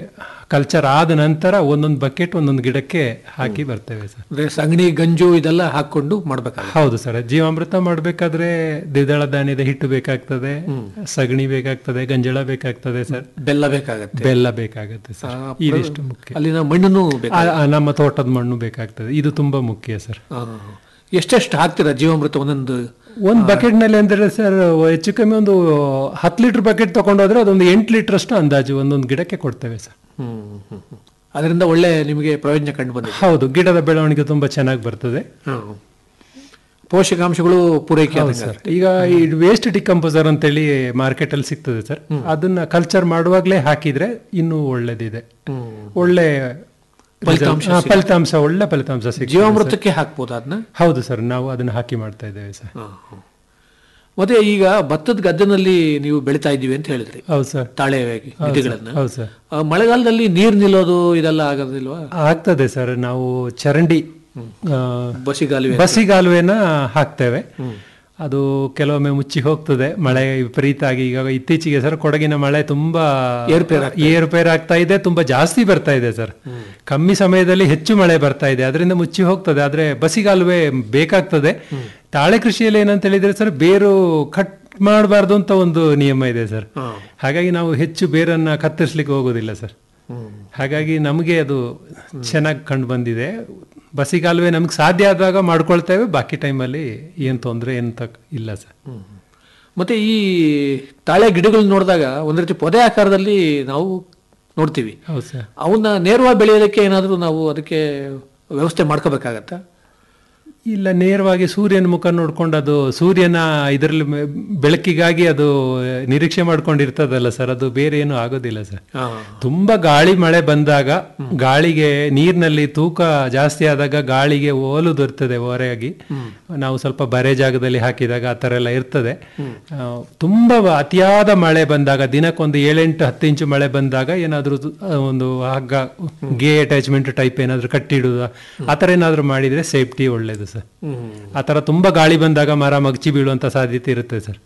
ಕಲ್ಚರ್ ಆದ ನಂತರ ಒಂದೊಂದು ಬಕೆಟ್ ಒಂದೊಂದು ಗಿಡಕ್ಕೆ ಹಾಕಿ ಬರ್ತೇವೆ ಸರ್ ಅಂದ್ರೆ ಸಗಣಿ ಗಂಜು ಇದೆಲ್ಲ ಹಾಕೊಂಡು ಮಾಡ್ಬೇಕಾಗುತ್ತೆ ಹೌದು ಸರ್ ಜೀವಾಮೃತ ಮಾಡಬೇಕಾದ್ರೆ ದ್ವಿದಳ ಧಾನ್ಯದ ಹಿಟ್ಟು ಬೇಕಾಗ್ತದೆ ಸಗಣಿ ಬೇಕಾಗ್ತದೆ ಗಂಜಳ ಬೇಕಾಗ್ತದೆ ಸರ್ ಬೆಲ್ಲ ಬೇಕಾಗತ್ತೆ ಬೆಲ್ಲ ಬೇಕಾಗುತ್ತೆ ಸರ್ ಇದಿಷ್ಟು ಮುಖ್ಯ ಅಲ್ಲಿನ ಮಣ್ಣನ್ನು ಬೇಕು ಆ- ಆ ನಮ್ಮ ತೋಟದ ಮಣ್ಣು ಬೇಕಾಗ್ತದೆ ಇದು ತುಂಬಾ ಮುಖ್ಯ ಸರ್ ಎಷ್ಟೆಷ್ಟು ಹಾಕ್ತೀರಾ ಜೀವಾಮೃತ ಒಂದೊಂದು ಒಂದು ಬಕೆಟ್ ನಲ್ಲಿ ಅಂದ್ರೆ ಸರ್ ಹೆಚ್ಚು ಕಮ್ಮಿ ಒಂದು ಹತ್ತು ಲೀಟರ್ ಬಕೆಟ್ ತಗೊಂಡೋದ್ರೆ ಅದೊಂದು ಎಂಟು ಲೀಟರ್ ಅಷ್ಟು ಅಂದಾಜು ಒಂದೊಂದು ಗಿಡಕ್ಕೆ ಕೊಡ್ತೇವೆ ಸರ್ ಹ್ಮ್ ಹ್ಮ್, ಹ್ಮ್. ಅದರಿಂದ ಒಳ್ಳೆ ನಿಮಗೆ ಪ್ರಯೋಜನ ಕಂಡು ಬಂದಿದೆ ಹೌದು ಗಿಡದ ಬೆಳವಣಿಗೆ ತುಂಬಾ ಚೆನ್ನಾಗಿ ಬರ್ತದೆ ಹ್ಮ್. ಪೋಷಕಾಂಶಗಳು ಪೂರೈಕೆ ಆದಂಗೆ ಸರ್ ಈಗ ಈ ವೇಸ್ಟ್ ಡಿಕಂಪೋಸರ್ ಅಂತೇಳಿ ಮಾರ್ಕೆಟ್ ಅಲ್ಲಿ ಸಿಗ್ತದೆ ಸರ್ ಅದನ್ನ ಕಲ್ಚರ್ ಮಾಡುವಾಗ್ಲೇ ಹಾಕಿದ್ರೆ ಇನ್ನೂ ಒಳ್ಳೇದಿದೆ ಒಳ್ಳೆ ಫಲಿತಾಂಶ ಹಾ, ಫಲಿತಾಂಶ ಒಳ್ಳೆ ಫಲಿತಾಂಶ ಸಿಗ್ತದೆ ಜೀವಾಮೃತಕ್ಕೆ ಹಾಕ್ಬೋದು ಅದನ್ನ ಹೌದು ಸರ್ ನಾವು ಅದನ್ನ ಹಾಕಿ ಮಾಡ್ತಾ ಇದ್ದೇವೆ ಸರ್ ಮತ್ತೆ ಈಗ ಭತ್ತದ ಗದ್ದೆನಲ್ಲಿ ನೀವು ಬೆಳಿತಾ ಇದ್ದೀವಿ ಅಂತ ಹೇಳಿದ್ರಿ ಹೌದು ಸರ್ ತಾಳೆ ಗಿಡಗಳನ್ನ ಹೌದು ಸರ್ ಆ, ಮಳೆಗಾಲದಲ್ಲಿ ನೀರು ನಿಲ್ಲೋದು ಇದೆಲ್ಲ ಆಗೋದಿಲ್ವಾ ಆಗ್ತದೆ ಸರ್ ನಾವು ಚರಂಡಿ ಆ, ಬಸಿಗಾಲುವೆ ಬಸಿಗಾಲುವೆನ ಹಾಕ್ತೇವೆ ಅದು ಕೆಲವೊಮ್ಮೆ ಮುಚ್ಚಿ ಹೋಗ್ತದೆ ಮಳೆ ವಿಪರೀತ ಆಗಿ ಈಗ ಇತ್ತೀಚೆಗೆ ಸರ್ ಕೊಡಗಿನ ಮಳೆ ತುಂಬಾ ಏರುಪೇರು ಏರುಪೇರು ಆಗ್ತಾ ಇದೆ ತುಂಬಾ ಜಾಸ್ತಿ ಬರ್ತಾ ಇದೆ ಸರ್ ಕಮ್ಮಿ ಸಮಯದಲ್ಲಿ ಹೆಚ್ಚು ಮಳೆ ಬರ್ತಾ ಇದೆ ಅದರಿಂದ ಮುಚ್ಚಿ ಹೋಗ್ತದೆ ಆದ್ರೆ ಬಸಿಗಾಲುವೆ ಬೇಕಾಗ್ತದೆ ತಾಳೆ ಕೃಷಿಯಲ್ಲಿ ಏನಂತ ಹೇಳಿದ್ರೆ ಸರ್ ಬೇರು ಕಟ್ ಮಾಡಬಾರ್ದು ಅಂತ ಒಂದು ನಿಯಮ ಇದೆ ಸರ್ ಹಾಗಾಗಿ ನಾವು ಹೆಚ್ಚು ಬೇರನ್ನ ಕತ್ತರಿಸ್ಲಿಕ್ಕೆ ಹೋಗೋದಿಲ್ಲ ಸರ್ ಹಾಗಾಗಿ ನಮಗೆ ಅದು ಚೆನ್ನಾಗಿ ಕಂಡು ಬಂದಿದೆ ಬಸಿಗಾಲುವೆ ನಮ್ಗೆ ಸಾಧ್ಯ ಆದಾಗ ಮಾಡ್ಕೊಳ್ತೇವೆ ಬಾಕಿ ಟೈಮಲ್ಲಿ ಏನು ತೊಂದರೆ ಏನು ತಕ್ ಇಲ್ಲ ಸರ್ ಮತ್ತೆ ಈ ತಾಳೆ ಗಿಡಗಳನ್ನ ನೋಡಿದಾಗ ಒಂದ್ ರೀತಿ ಪೊದೆ ಆಕಾರದಲ್ಲಿ ನಾವು ನೋಡ್ತೀವಿ ಹೌದು ಸರ್ ಅವನ್ನ ನೇರವಾಗಿ ಬೆಳೆಯೋದಕ್ಕೆ ಏನಾದರೂ ನಾವು ಅದಕ್ಕೆ ವ್ಯವಸ್ಥೆ ಮಾಡ್ಕೋಬೇಕಾಗತ್ತಾ ಇಲ್ಲ ನೇರವಾಗಿ ಸೂರ್ಯನ ಮುಖ ನೋಡ್ಕೊಂಡು ಅದು ಸೂರ್ಯನ ಇದರಲ್ಲಿ ಮೆ- ಬೆಳಕಿಗಾಗಿ ಅದು ನಿರೀಕ್ಷೆ ಮಾಡ್ಕೊಂಡಿರ್ತದಲ್ಲ ಸರ್ ಅದು ಬೇರೆ ಏನು ಆಗೋದಿಲ್ಲ ಸರ್ ತುಂಬಾ ಗಾಳಿ ಮಳೆ ಬಂದಾಗ ಗಾಳಿಗೆ ನೀರಿನಲ್ಲಿ ತೂಕ ಜಾಸ್ತಿ ಆದಾಗ ಗಾಳಿಗೆ ಓಲು ದೊರ್ತದೆ ಹೊರೆಯಾಗಿ ನಾವು ಸ್ವಲ್ಪ ಬರೆ ಜಾಗದಲ್ಲಿ ಹಾಕಿದಾಗ ಆ ಥರ ಎಲ್ಲ ಇರ್ತದೆ ಆ, ತುಂಬಾ ಅತಿಯಾದ ಮಳೆ ಬಂದಾಗ ದಿನಕ್ಕೊಂದು ಏಳೆಂಟು ಹತ್ತು ಇಂಚು ಮಳೆ ಬಂದಾಗ ಏನಾದರೂ ಒಂದು ಹಗ್ಗ ಗೇ ಅಟ್ಯಾಚ್ಮೆಂಟ್ ಟೈಪ್ ಏನಾದರೂ ಕಟ್ಟಿಡುದ ಆ ಥರ ಏನಾದರೂ ಮಾಡಿದ್ರೆ ಸೇಫ್ಟಿ ಒಳ್ಳೇದು ಸರ್ ಆ ಥರ ತುಂಬಾ ಗಾಳಿ ಬಂದಾಗ ಮರ ಮಗಚಿ ಬೀಳುವಂತ ಸಾಧ್ಯತೆ ಇರುತ್ತೆ ಸರ್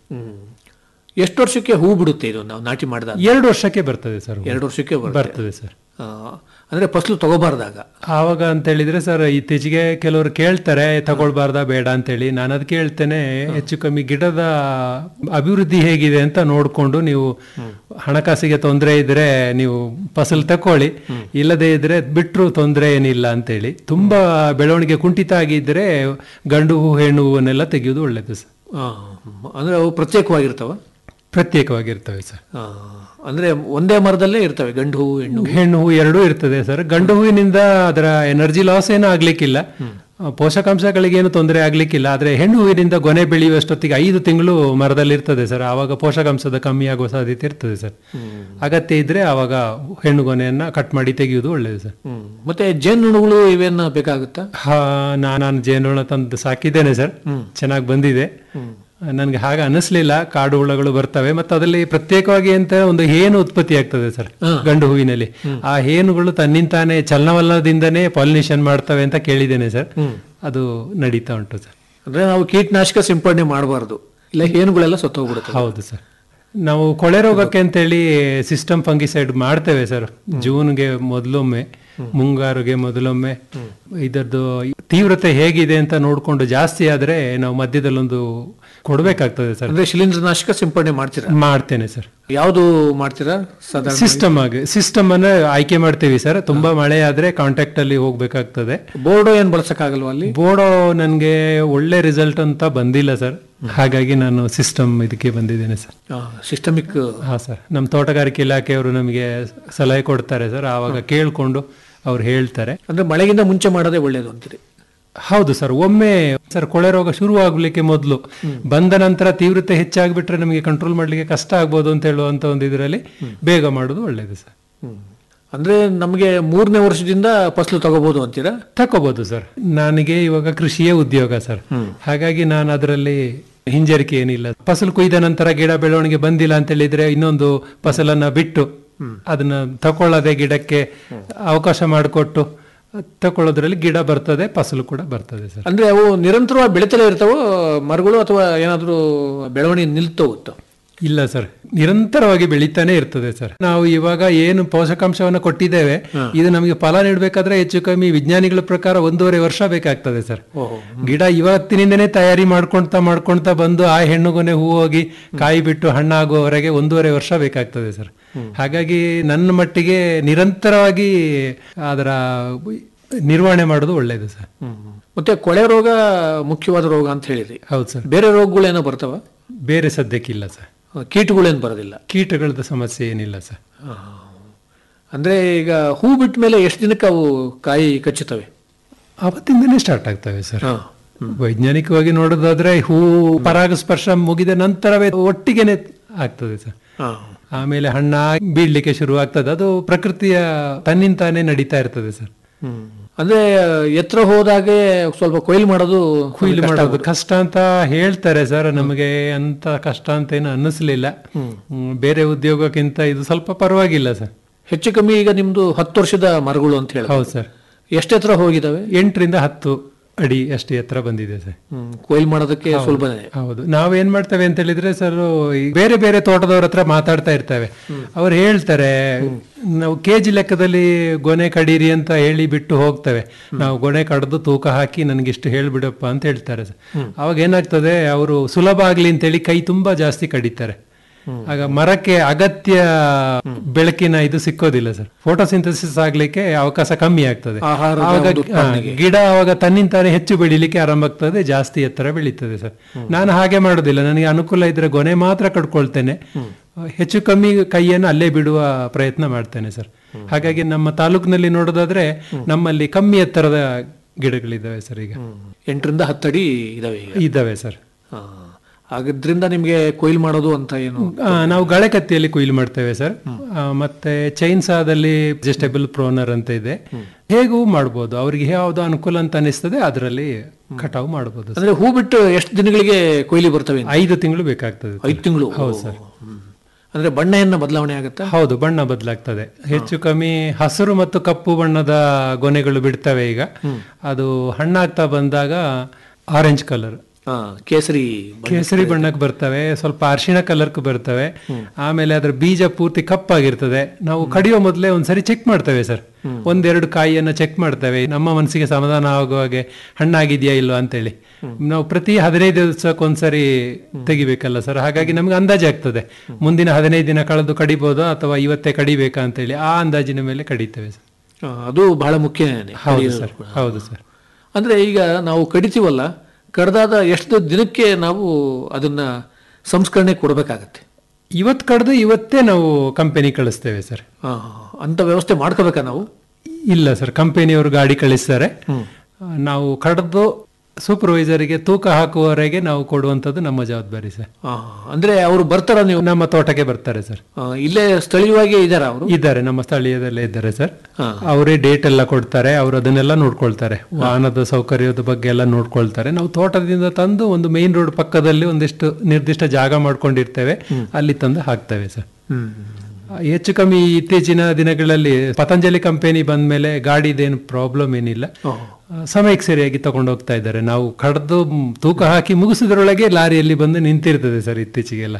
ಎಷ್ಟು ವರ್ಷಕ್ಕೆ ಹೂ ಬಿಡುತ್ತೆ ಇದು ನಾವು ನಾಟಿ ಮಾಡಿದಾಗ ಎರಡು ವರ್ಷಕ್ಕೆ ಬರ್ತದೆ ಸರ್ ಹೂ. ಎರಡು ವರ್ಷಕ್ಕೆ ಬರುತ್ತೆ ಬರ್ತದೆ ಸರ್ ಆ, ಅಂದ್ರೆ ಫಸಲು ತಗೋಬಾರ್ದಾಗ ಆವಾಗ ಅಂತ ಹೇಳಿದ್ರೆ ಸರ್ ಇತ್ತೀಚೆಗೆ ಕೆಲವರು ಕೇಳ್ತಾರೆ ತಗೊಳ್ಬಾರ್ದಾ ಬೇಡ ಅಂತೇಳಿ ನಾನು ಅದಕ್ಕೆ ಹೇಳ್ತೇನೆ ಹೆಚ್ಚು ಕಮ್ಮಿ ಗಿಡದ ಅಭಿವೃದ್ಧಿ ಹೇಗಿದೆ ಅಂತ ನೋಡ್ಕೊಂಡು ನೀವು ಹಣಕಾಸಿಗೆ ತೊಂದರೆ ಇದ್ರೆ ನೀವು ಫಸಲು ತಕೊಳ್ಳಿ ಇಲ್ಲದೆ ಇದ್ರೆ ಬಿಟ್ರು ತೊಂದರೆ ಏನಿಲ್ಲ ಅಂತೇಳಿ ತುಂಬಾ ಬೆಳವಣಿಗೆ ಕುಂಠಿತ ಆಗಿದ್ರೆ ಗಂಡು ಹೂ ಹೆಣ್ಣು ಹೂವನ್ನೆಲ್ಲ ತೆಗೆಯೋದು ಒಳ್ಳೇದು ಸರ್ ಆ, ಅಂದ್ರೆ ಅವು ಪ್ರತ್ಯೇಕವಾಗಿರ್ತಾವ ಪ್ರತ್ಯೇಕವಾಗಿರ್ತವೆ ಸರ್ ಆ, ಅಂದ್ರೆ ಒಂದೇ ಮರದಲ್ಲೇ ಇರ್ತವೆ ಗಂಡು ಹೂವು ಹೆಣ್ಣು ಹೂವು. ಹೆಣ್ಣು ಹೂ ಎರಡೂ ಇರ್ತದೆ ಸರ್ ಗಂಡು ಹೂವಿನಿಂದ ಅದರ ಎನರ್ಜಿ ಲಾಸ್ ಏನು ಆಗ್ಲಿಕ್ಕಿಲ್ಲ ಆ, ಪೋಷಕಾಂಶಗಳಿಗೇನು ತೊಂದರೆ ಆಗ್ಲಿಕ್ಕಿಲ್ಲ ಆದ್ರೆ ಹೆಣ್ಣು ಹೂವಿನಿಂದ ಗೊನೆ ಬೆಳೆಯುವಷ್ಟೊತ್ತಿಗೆ ಐದು ತಿಂಗಳು ಮರದಲ್ಲಿ ಇರ್ತದೆ ಸರ್ ಆವಾಗ ಪೋಷಕಾಂಶದ ಕಮ್ಮಿ ಆಗುವ ಸಾಧ್ಯತೆ ಇರ್ತದೆ ಸರ್ ಅಗತ್ಯ ಇದ್ರೆ ಆವಾಗ ಹೆಣ್ಣು ಗೊನೆಯನ್ನ ಕಟ್ ಮಾಡಿ ತೆಗೆಯುವುದು ಒಳ್ಳೆಯದು ಸರ್ ಹ್ಮ್. ಮತ್ತೆ ಜೇನುಹುಳುಗಳು ಇವೇನ ಬೇಕಾಗುತ್ತಾ ಹಾ ನಾ- ನಾನು ಜೇನುಹುಳ ತಂದು ಸಾಕಿದ್ದೇನೆ ಸರ್ ಚೆನ್ನಾಗಿ ಬಂದಿದೆ ನನಗೆ ಹಾಗೆ ಅನಿಸ್ಲಿಲ್ಲ ಕಾಡು ಹುಳಗಳು ಬರ್ತವೆ ಮತ್ತು ಅದರಲ್ಲಿ ಪ್ರತ್ಯೇಕವಾಗಿ ಅಂತ ಒಂದು ಹೇನು ಉತ್ಪತ್ತಿ ಆಗ್ತದೆ ಸರ್ ಗಂಡು ಹೂವಿನಲ್ಲಿ ಆ ಹೇನುಗಳು ತನ್ನಿಂತಾನೆ ಚಲನವಲನದಿಂದನೇ ಪಾಲಿನೇಷನ್ ಮಾಡ್ತವೆ ಅಂತ ಕೇಳಿದ್ದೇನೆ ಸರ್ ಅದು ನಡೀತಾ ಉಂಟು ಸರ್ ಅಂದ್ರೆ ನಾವು ಕೀಟನಾಶಕ ಸಿಂಪಡಣೆ ಮಾಡಬಾರ್ದು ಇಲ್ಲ ಏನುಗಳೆಲ್ಲ ಸತ್ತೋಗ್ಬಿಡುತ್ತೆ ಹೌದು ಸರ್ ನಾವು ಕೊಳೆ ರೋಗಕ್ಕೆ ಅಂತೇಳಿ ಸಿಸ್ಟಮ್ ಫಂಗಿಸೈಡ್ ಮಾಡ್ತೇವೆ ಸರ್ ಜೂನ್ಗೆ ಮೊದಲೊಮ್ಮೆ ಮುಂಗಾರುಗೆ ಮೊದಲೊಮ್ಮೆ ಇದರದ್ದು ತೀವ್ರತೆ ಹೇಗಿದೆ ಅಂತ ನೋಡ್ಕೊಂಡು ಜಾಸ್ತಿ ಆದ್ರೆ ನಾವು ಮಧ್ಯದಲ್ಲೊಂದು ಕೊಡ್ಬೇಕಾಗ್ತದೆ ಸರ್ ಅಂದ್ರೆ ಶಿಲೀಂಧ್ರನಾಶಕ ಸಿಂಪಡಣೆ ಮಾಡ್ತೀರಾ ಮಾಡ್ತೇನೆ ಸರ್ ಯಾವುದು ಮಾಡ್ತೀರಾ ಸಾಧಾರಣ ಸಿಸ್ಟಮ್ ಆಗಿ ಸಿಸ್ಟಮ್ ಅನ್ನ ಆಯ್ಕೆ ಮಾಡ್ತೀವಿ ಸರ್ ತುಂಬಾ ಮಳೆ ಆದ್ರೆ ಕಾಂಟ್ಯಾಕ್ಟ್ ಅಲ್ಲಿ ಹೋಗ್ಬೇಕಾಗ್ತದೆ ಬೋರ್ಡೋ ಏನ್ ಬಳಸಕ್ಕಾಗಲ್ವಾ ಅಲ್ಲಿ ಬೋರ್ಡೋ ನನಗೆ ಒಳ್ಳೆ ರಿಸಲ್ಟ್ ಅಂತ ಬಂದಿಲ್ಲ ಸರ್ ಹಾಗಾಗಿ ನಾನು ಸಿಸ್ಟಮ್ ಇದಕ್ಕೆ ಬಂದಿದ್ದೇನೆ ಸರ್ ಸಿಸ್ಟಮಿಕ್ ಹಾ ಸರ್ ನಮ್ಮ ತೋಟಗಾರಿಕೆ ಇಲಾಖೆಯವರು ನಮಗೆ ಸಲಹೆ ಕೊಡ್ತಾರೆ ಸರ್ ಆವಾಗ ಕೇಳ್ಕೊಂಡು ಅವ್ರು ಹೇಳ್ತಾರೆ ಅಂದ್ರೆ ಮಳೆಗಿಂತ ಮುಂಚೆ ಮಾಡೋದೇ ಒಳ್ಳೇದು ಅಂತೀರಿ ಹೌದು ಸರ್ ಒಮ್ಮೆ ಸರ್ ಕೊಳೆ ರೋಗ ಶುರು ಆಗ್ಲಿಕ್ಕೆ ಮೊದಲು ಬಂದ ನಂತರ ತೀವ್ರತೆ ಹೆಚ್ಚಾಗ್ಬಿಟ್ರೆ ನಮಗೆ ಕಂಟ್ರೋಲ್ ಮಾಡ್ಲಿಕ್ಕೆ ಕಷ್ಟ ಆಗ್ಬೋದು ಅಂತ ಹೇಳುವಂತ ಒಂದು ಇದರಲ್ಲಿ ಬೇಗ ಮಾಡೋದು ಒಳ್ಳೇದು ಸರ್ ಅಂದ್ರೆ ನಮಗೆ ಮೂರನೇ ವರ್ಷದಿಂದ ಫಸಲು ತಗೋಬಹುದು ಅಂತೀರಾ ತಕೋಬಹುದು ಸರ್ ನನಗೆ ಇವಾಗ ಕೃಷಿಯೇ ಉದ್ಯೋಗ ಸರ್ ಹಾಗಾಗಿ ನಾನು ಅದರಲ್ಲಿ ಹಿಂಜರಿಕೆ ಏನಿಲ್ಲ ಫಸಲು ಕೊಯ್ದ ನಂತರ ಗಿಡ ಬೆಳವಣಿಗೆ ಬಂದಿಲ್ಲ ಅಂತ ಹೇಳಿದ್ರೆ ಇನ್ನೊಂದು ಫಸಲನ್ನ ಬಿಟ್ಟು ಅದನ್ನ ತಕೊಳ್ಳದೆ ಗಿಡಕ್ಕೆ ಅವಕಾಶ ಮಾಡಿಕೊಟ್ಟು ತಕೊಳ್ಳೋದ್ರಲ್ಲಿ ಗಿಡ ಬರ್ತದೆ ಫಸಲು ಕೂಡ ಬರ್ತದೆ ಸರ್ ಅಂದ್ರೆ ಅವು ನಿರಂತರವಾಗಿ ಬೆಳಿತಲೇ ಇರ್ತಾವೋ ಮರಗಳು ಅಥವಾ ಏನಾದ್ರೂ ಬೆಳವಣಿಗೆ ನಿಲ್ತಾ ಹೋಗುತ್ತೋ ಇಲ್ಲ ಸರ್ ನಿರಂತರವಾಗಿ ಬೆಳೀತಾನೆ ಇರ್ತದೆ ಸರ್ ನಾವು ಇವಾಗ ಏನು ಪೋಷಕಾಂಶವನ್ನು ಕೊಟ್ಟಿದ್ದೇವೆ ಇದು ನಮಗೆ ಫಲ ನೀಡಬೇಕಾದ್ರೆ ಹೆಚ್ಚು ಕಮ್ಮಿ ವಿಜ್ಞಾನಿಗಳ ಪ್ರಕಾರ ಒಂದೂವರೆ ವರ್ಷ ಬೇಕಾಗ್ತದೆ ಸರ್ ಗಿಡ ಇವತ್ತಿನಿಂದನೇ ತಯಾರಿ ಮಾಡ್ಕೊಂತ ಮಾಡ್ಕೊಂತ ಬಂದು ಆ ಹೆಣ್ಣುಗೊನೆ ಹೂ ಹೋಗಿ ಕಾಯಿ ಬಿಟ್ಟು ಹಣ್ಣಾಗುವವರೆಗೆ ಒಂದೂವರೆ ವರ್ಷ ಬೇಕಾಗ್ತದೆ ಸರ್ ಹಾಗಾಗಿ ನನ್ನ ಮಟ್ಟಿಗೆ ನಿರಂತರವಾಗಿ ಅದರ ನಿರ್ವಹಣೆ ಮಾಡೋದು ಒಳ್ಳೆಯದು ಸರ್ ಮತ್ತೆ ಕೊಳೆ ರೋಗ ಮುಖ್ಯವಾದ ರೋಗ ಅಂತ ಹೇಳಿದ್ರಿ ಹೌದು ಸರ್ ಬೇರೆ ರೋಗಗಳೇನೋ ಬರ್ತಾವ ಬೇರೆ ಸದ್ಯಕ್ಕಿಲ್ಲ ಸರ್ ಕೀಟಗಳೇನು ಬರೋದಿಲ್ಲ ಕೀಟಗಳದ ಸಮಸ್ಯೆ ಏನಿಲ್ಲ ಸರ್ ಅಂದ್ರೆ ಈಗ ಹೂ ಬಿಟ್ಟ ಮೇಲೆ ಎಷ್ಟು ದಿನಕ್ಕೆ ಅವು ಕಾಯಿ ಕಚ್ಚುತ್ತವೆ ಅವತ್ತಿಂದನೇ ಸ್ಟಾರ್ಟ್ ಆಗ್ತವೆ ಸರ್ ವೈಜ್ಞಾನಿಕವಾಗಿ ನೋಡೋದಾದ್ರೆ ಹೂ ಪರಾಗಸ್ಪರ್ಶ ಮುಗಿದ ನಂತರವೇ ಒಟ್ಟಿಗೆನೆ ಆಗ್ತದೆ ಸರ್ ಆಮೇಲೆ ಹಣ್ಣ ಬೀಳ್ಲಿಕ್ಕೆ ಶುರು ಆಗ್ತದೆ ಅದು ಪ್ರಕೃತಿಯ ತನ್ನಿಂತಾನೇ ನಡೀತಾ ಇರ್ತದೆ ಸರ್ ಅಂದ್ರೆ ಎತ್ತರ ಹೋದಾಗೆ ಸ್ವಲ್ಪ ಕೊಯ್ಲು ಮಾಡೋದು ಕುಯ್ಲು ಮಾಡೋದು ಕಷ್ಟ ಅಂತ ಹೇಳ್ತಾರೆ ಸರ್ ನಮಗೆ ಅಂತ ಕಷ್ಟ ಅಂತ ಏನು ಅನ್ನಿಸ್ಲಿಲ್ಲ ಹ್ಮ್, ಬೇರೆ ಉದ್ಯೋಗಕ್ಕಿಂತ ಇದು ಸ್ವಲ್ಪ ಪರವಾಗಿಲ್ಲ ಸರ್ ಹೆಚ್ಚು ಕಮ್ಮಿ ಈಗ ನಿಮ್ದು ಹತ್ತು ವರ್ಷದ ಮರಗಳು ಅಂತ ಹೇಳಿ ಹೌದು ಸರ್ ಎಷ್ಟು ಎತ್ತರ ಹೋಗಿದಾವೆ ಎಂಟರಿಂದ ಹತ್ತು ಅಡಿ ಅಷ್ಟು ಎತ್ತರ ಬಂದಿದೆ ಸರ್ ಹ್ಮ್, ಕೊಯ್ಲು ಮಾಡೋದಕ್ಕೆ ಸುಲಭನೇ ಹೌದು ನಾವೇನ್ ಮಾಡ್ತೇವೆ ಅಂತ ಹೇಳಿದ್ರೆ ಸರ್ ಈ ಬೇರೆ ಬೇರೆ ತೋಟದವ್ರ ಹತ್ರ ಮಾತಾಡ್ತಾ ಇರ್ತೇವೆ ಅವ್ರು ಹೇಳ್ತಾರೆ ನಾವು ಕೆಜಿ ಲೆಕ್ಕದಲ್ಲಿ ಗೊನೆ ಕಡೀರಿ ಅಂತ ಹೇಳಿ ಬಿಟ್ಟು ಹೋಗ್ತೇವೆ ನಾವು ಗೊನೆ ಕಡ್ದು ತೂಕ ಹಾಕಿ ನನಗಿಷ್ಟು ಹೇಳ್ಬಿಡಪ್ಪ ಅಂತ ಹೇಳ್ತಾರೆ ಸರ್ ಅವಾಗ ಏನಾಗ್ತದೆ ಅವರು ಸುಲಭ ಆಗ್ಲಿ ಅಂತೇಳಿ ಕೈ ತುಂಬಾ ಜಾಸ್ತಿ ಕಡಿತಾರೆ ಆಗ ಮರಕ್ಕೆ ಅಗತ್ಯ ಬೆಳಕಿನ ಇದು ಸಿಕ್ಕೋದಿಲ್ಲ ಸರ್ ಫೋಟೋಸಿಂಥಸಿಸ್ ಆಗ್ಲಿಕ್ಕೆ ಅವಕಾಶ ಕಮ್ಮಿ ಆಗ್ತದೆ ಆಹಾರದ ಆವಾಗ ಒಂದು ಆ, ಗಿಡ ಅವಾಗ ತನ್ನಿಂತಾನೆ ಹೆಚ್ಚು ಬೆಳಿಲಿಕ್ಕೆ ಆರಂಭ ಆಗ್ತದೆ ಜಾಸ್ತಿ ಎತ್ತರ ಬೆಳೀತದೆ ಸರ್ ನಾನು ಹಾಗೆ ಮಾಡೋದಿಲ್ಲ ನನಗೆ ಅನುಕೂಲ ಇದ್ರೆ ಗೊನೆ ಮಾತ್ರ ಕಟ್ಕೊಳ್ತೇನೆ ಹೆಚ್ಚು ಕಮ್ಮಿ ಕೈಯನ್ನು ಅಲ್ಲೇ ಬಿಡುವ ಪ್ರಯತ್ನ ಮಾಡ್ತೇನೆ ಸರ್ ಹಾಗಾಗಿ ನಮ್ಮ ತಾಲೂಕಿನಲ್ಲಿ ನೋಡೋದಾದ್ರೆ ನಮ್ಮಲ್ಲಿ ಕಮ್ಮಿ ಎತ್ತರದ ಗಿಡಗಳಿದ್ದಾವೆ ಸರ್ ಈಗ ಎಂಟರಿಂದ ಹತ್ತಡಿ ಇದಾವೆ ಈಗ ಇದ್ದಾವೆ ಸರ್ ಹಾ. ಹಾಗಿದ್ರಿಂದ ನಿಮ್ಗೆ ಕೊಯ್ಲು ಮಾಡೋದು ಅಂತ ಏನು ಆ, ನಾವು ಗಳೆ ಕತ್ತಿಯಲ್ಲಿ ಕೊಯ್ಲು ಮಾಡ್ತೇವೆ ಸರ್ ಆ, ಮತ್ತೆ ಚೈನ್ಸಾದಲ್ಲಿ ಅಡ್ಜಸ್ಟೇಬಲ್ ಪ್ರೋನರ್ ಅಂತ ಇದೆ ಹೇಗೂ ಮಾಡ್ಬೋದು ಅವ್ರಿಗೆ ಯಾವ್ದು ಅನುಕೂಲ ಅಂತ ಅನಿಸ್ತದೆ ಅದರಲ್ಲಿ ಕಟಾವು ಮಾಡ್ಬೋದು ಸರ್. ಅಂದ್ರೆ ಹೂ ಬಿಟ್ಟು ಎಷ್ಟು ದಿನಗಳಿಗೆ ಕೊಯ್ಲಿ ಬರ್ತವೆ ಅಂತ? ಐದು ತಿಂಗಳು ಬೇಕಾಗ್ತದೆ ಸರ್. ಐದು ತಿಂಗಳು ಹೌದು ಸರ್ ಅಂದ್ರೆ ಬಣ್ಣ ಏನ ಬದಲಾವಣೆ ಆಗುತ್ತಾ ಹೌದು ಬಣ್ಣ ಬದಲಾಗ್ತದೆ ಹೆಚ್ಚು ಕಮ್ಮಿ ಹಸಿರು ಮತ್ತು ಕಪ್ಪು ಬಣ್ಣದ ಗೊನೆಗಳು ಬಿಡ್ತವೆ ಈಗ ಅದು ಹಣ್ಣಾಗ್ತಾ ಬಂದಾಗ ಆರೆಂಜ್ ಕಲರ್ ಹಾ, ಕೇಸರಿ ಬಣ್ಣ. ಕೇಸರಿ ಬಣ್ಣಕ್ಕೆ ಬರ್ತವೆ ಸ್ವಲ್ಪ ಅರಿಶಿಣ ಕಲರ್ಕ್ ಬರ್ತವೆ ಆಮೇಲೆ ಅದ್ರ ಬೀಜ ಪೂರ್ತಿ ಕಪ್ಪಾಗಿರ್ತದೆ ನಾವು ಕಡಿಯೋ ಮೊದಲೇ ಒಂದ್ಸರಿ ಚೆಕ್ ಮಾಡ್ತೇವೆ ಸರ್ ಒಂದೆರಡು ಕಾಯಿಯನ್ನ ಚೆಕ್ ಮಾಡ್ತೇವೆ ನಮ್ಮ ಮನಸ್ಸಿಗೆ ಸಮಾಧಾನ ಆಗುವ ಹಾಗೆ ಹಣ್ಣಾಗಿದೆಯಾ ಇಲ್ವಾ ಅಂತೇಳಿ ನಾವು ಪ್ರತಿ ಹದಿನೈದು ದಿವಸಕ್ಕೆ ಒಂದ್ಸರಿ ತೆಗಿಬೇಕಲ್ಲ ಸರ್ ಹಾಗಾಗಿ ನಮ್ಗೆ ಅಂದಾಜು ಆಗ್ತದೆ ಮುಂದಿನ ಹದಿನೈದು ದಿನ ಕಳೆದು ಕಡಿಬೋದು ಅಥವಾ ಇವತ್ತೇ ಕಡಿಬೇಕಾ ಅಂತೇಳಿ ಆ ಅಂದಾಜಿನ ಮೇಲೆ ಕಡಿತೇವೆ ಸರ್ ಹಾ, ಅದು ಬಹಳ ಮುಖ್ಯನೇ ಹೌದು ಸರ್ ಹೌದು ಸರ್ ಅಂದ್ರೆ ಈಗ ನಾವು ಕಡಿತೀವಲ್ಲ ಕಡ್ದಾದ ಎಷ್ಟು ದಿನಕ್ಕೆ ನಾವು ಅದನ್ನ ಸಂಸ್ಕರಣೆ ಕೊಡಬೇಕಾಗತ್ತೆ ಇವತ್ತು ಕಡ್ದು ಇವತ್ತೇ ನಾವು ಕಂಪನಿ ಕಳಿಸ್ತೇವೆ ಸರ್ ಹಾ, ಅಂತ ವ್ಯವಸ್ಥೆ ಮಾಡ್ಕೋಬೇಕಾ ನಾವು ಇಲ್ಲ ಸರ್ ಕಂಪನಿಯವರು ಗಾಡಿ ಕಳಿಸ್ತಾರೆ ನಾವು ಕಡ್ದು ಸೂಪರ್ವೈಸರ್ಗೆ ತೂಕ ಹಾಕುವವರೆಗೆ ನಾವು ಕೊಡುವಂಥದ್ದು ನಮ್ಮ ಜವಾಬ್ದಾರಿ ಸರ್ ಹಾ, ಅಂದ್ರೆ ಅವರು ಬರ್ತಾರ ನೀವು ನಮ್ಮ ತೋಟಕ್ಕೆ ಬರ್ತಾರೆ ಸರ್ ಆ, ಇಲ್ಲೇ ಸ್ಥಳೀಯವಾಗಿ ಇದಾರ ಅವರು ಇದ್ದಾರೆ ನಮ್ಮ ಸ್ಥಳೀಯದಲ್ಲೇ ಇದ್ದಾರೆ ಸರ್ ಅವರೇ ಡೇಟ್ ಎಲ್ಲ ಕೊಡ್ತಾರೆ ಅವರು ಅದನ್ನೆಲ್ಲ ನೋಡ್ಕೊಳ್ತಾರೆ ವಾಹನದ ಸೌಕರ್ಯದ ಬಗ್ಗೆ ಎಲ್ಲ ನೋಡ್ಕೊಳ್ತಾರೆ ನಾವು ತೋಟದಿಂದ ತಂದು ಒಂದು ಮೇನ್ ರೋಡ್ ಪಕ್ಕದಲ್ಲಿ ಒಂದಿಷ್ಟು ನಿರ್ದಿಷ್ಟ ಜಾಗ ಮಾಡ್ಕೊಂಡಿರ್ತೇವೆ ಅಲ್ಲಿ ತಂದು ಹಾಕ್ತೇವೆ ಸರ್ ಹೆಚ್ಚು ಕಮ್ಮಿ ಇತ್ತೀಚಿನ ದಿನಗಳಲ್ಲಿ ಪತಂಜಲಿ ಕಂಪನಿ ಬಂದ ಮೇಲೆ ಗಾಡಿದೇನು ಪ್ರಾಬ್ಲಮ್ ಏನಿಲ್ಲ ಆ, ಸಮಯಕ್ಕೆ ಸರಿಯಾಗಿ ತಗೊಂಡು ಹೋಗ್ತಾ ಇದ್ದಾರೆ ನಾವು ಕಡ್ದು ಮ್, ತೂಕ ಹಾಕಿ ಮುಗಿಸಿದ್ರೊಳಗೆ ಲಾರಿಯಲ್ಲಿ ಬಂದು ನಿಂತಿರ್ತದೆ ಸರ್ ಇತ್ತೀಚೆಗೆಲ್ಲ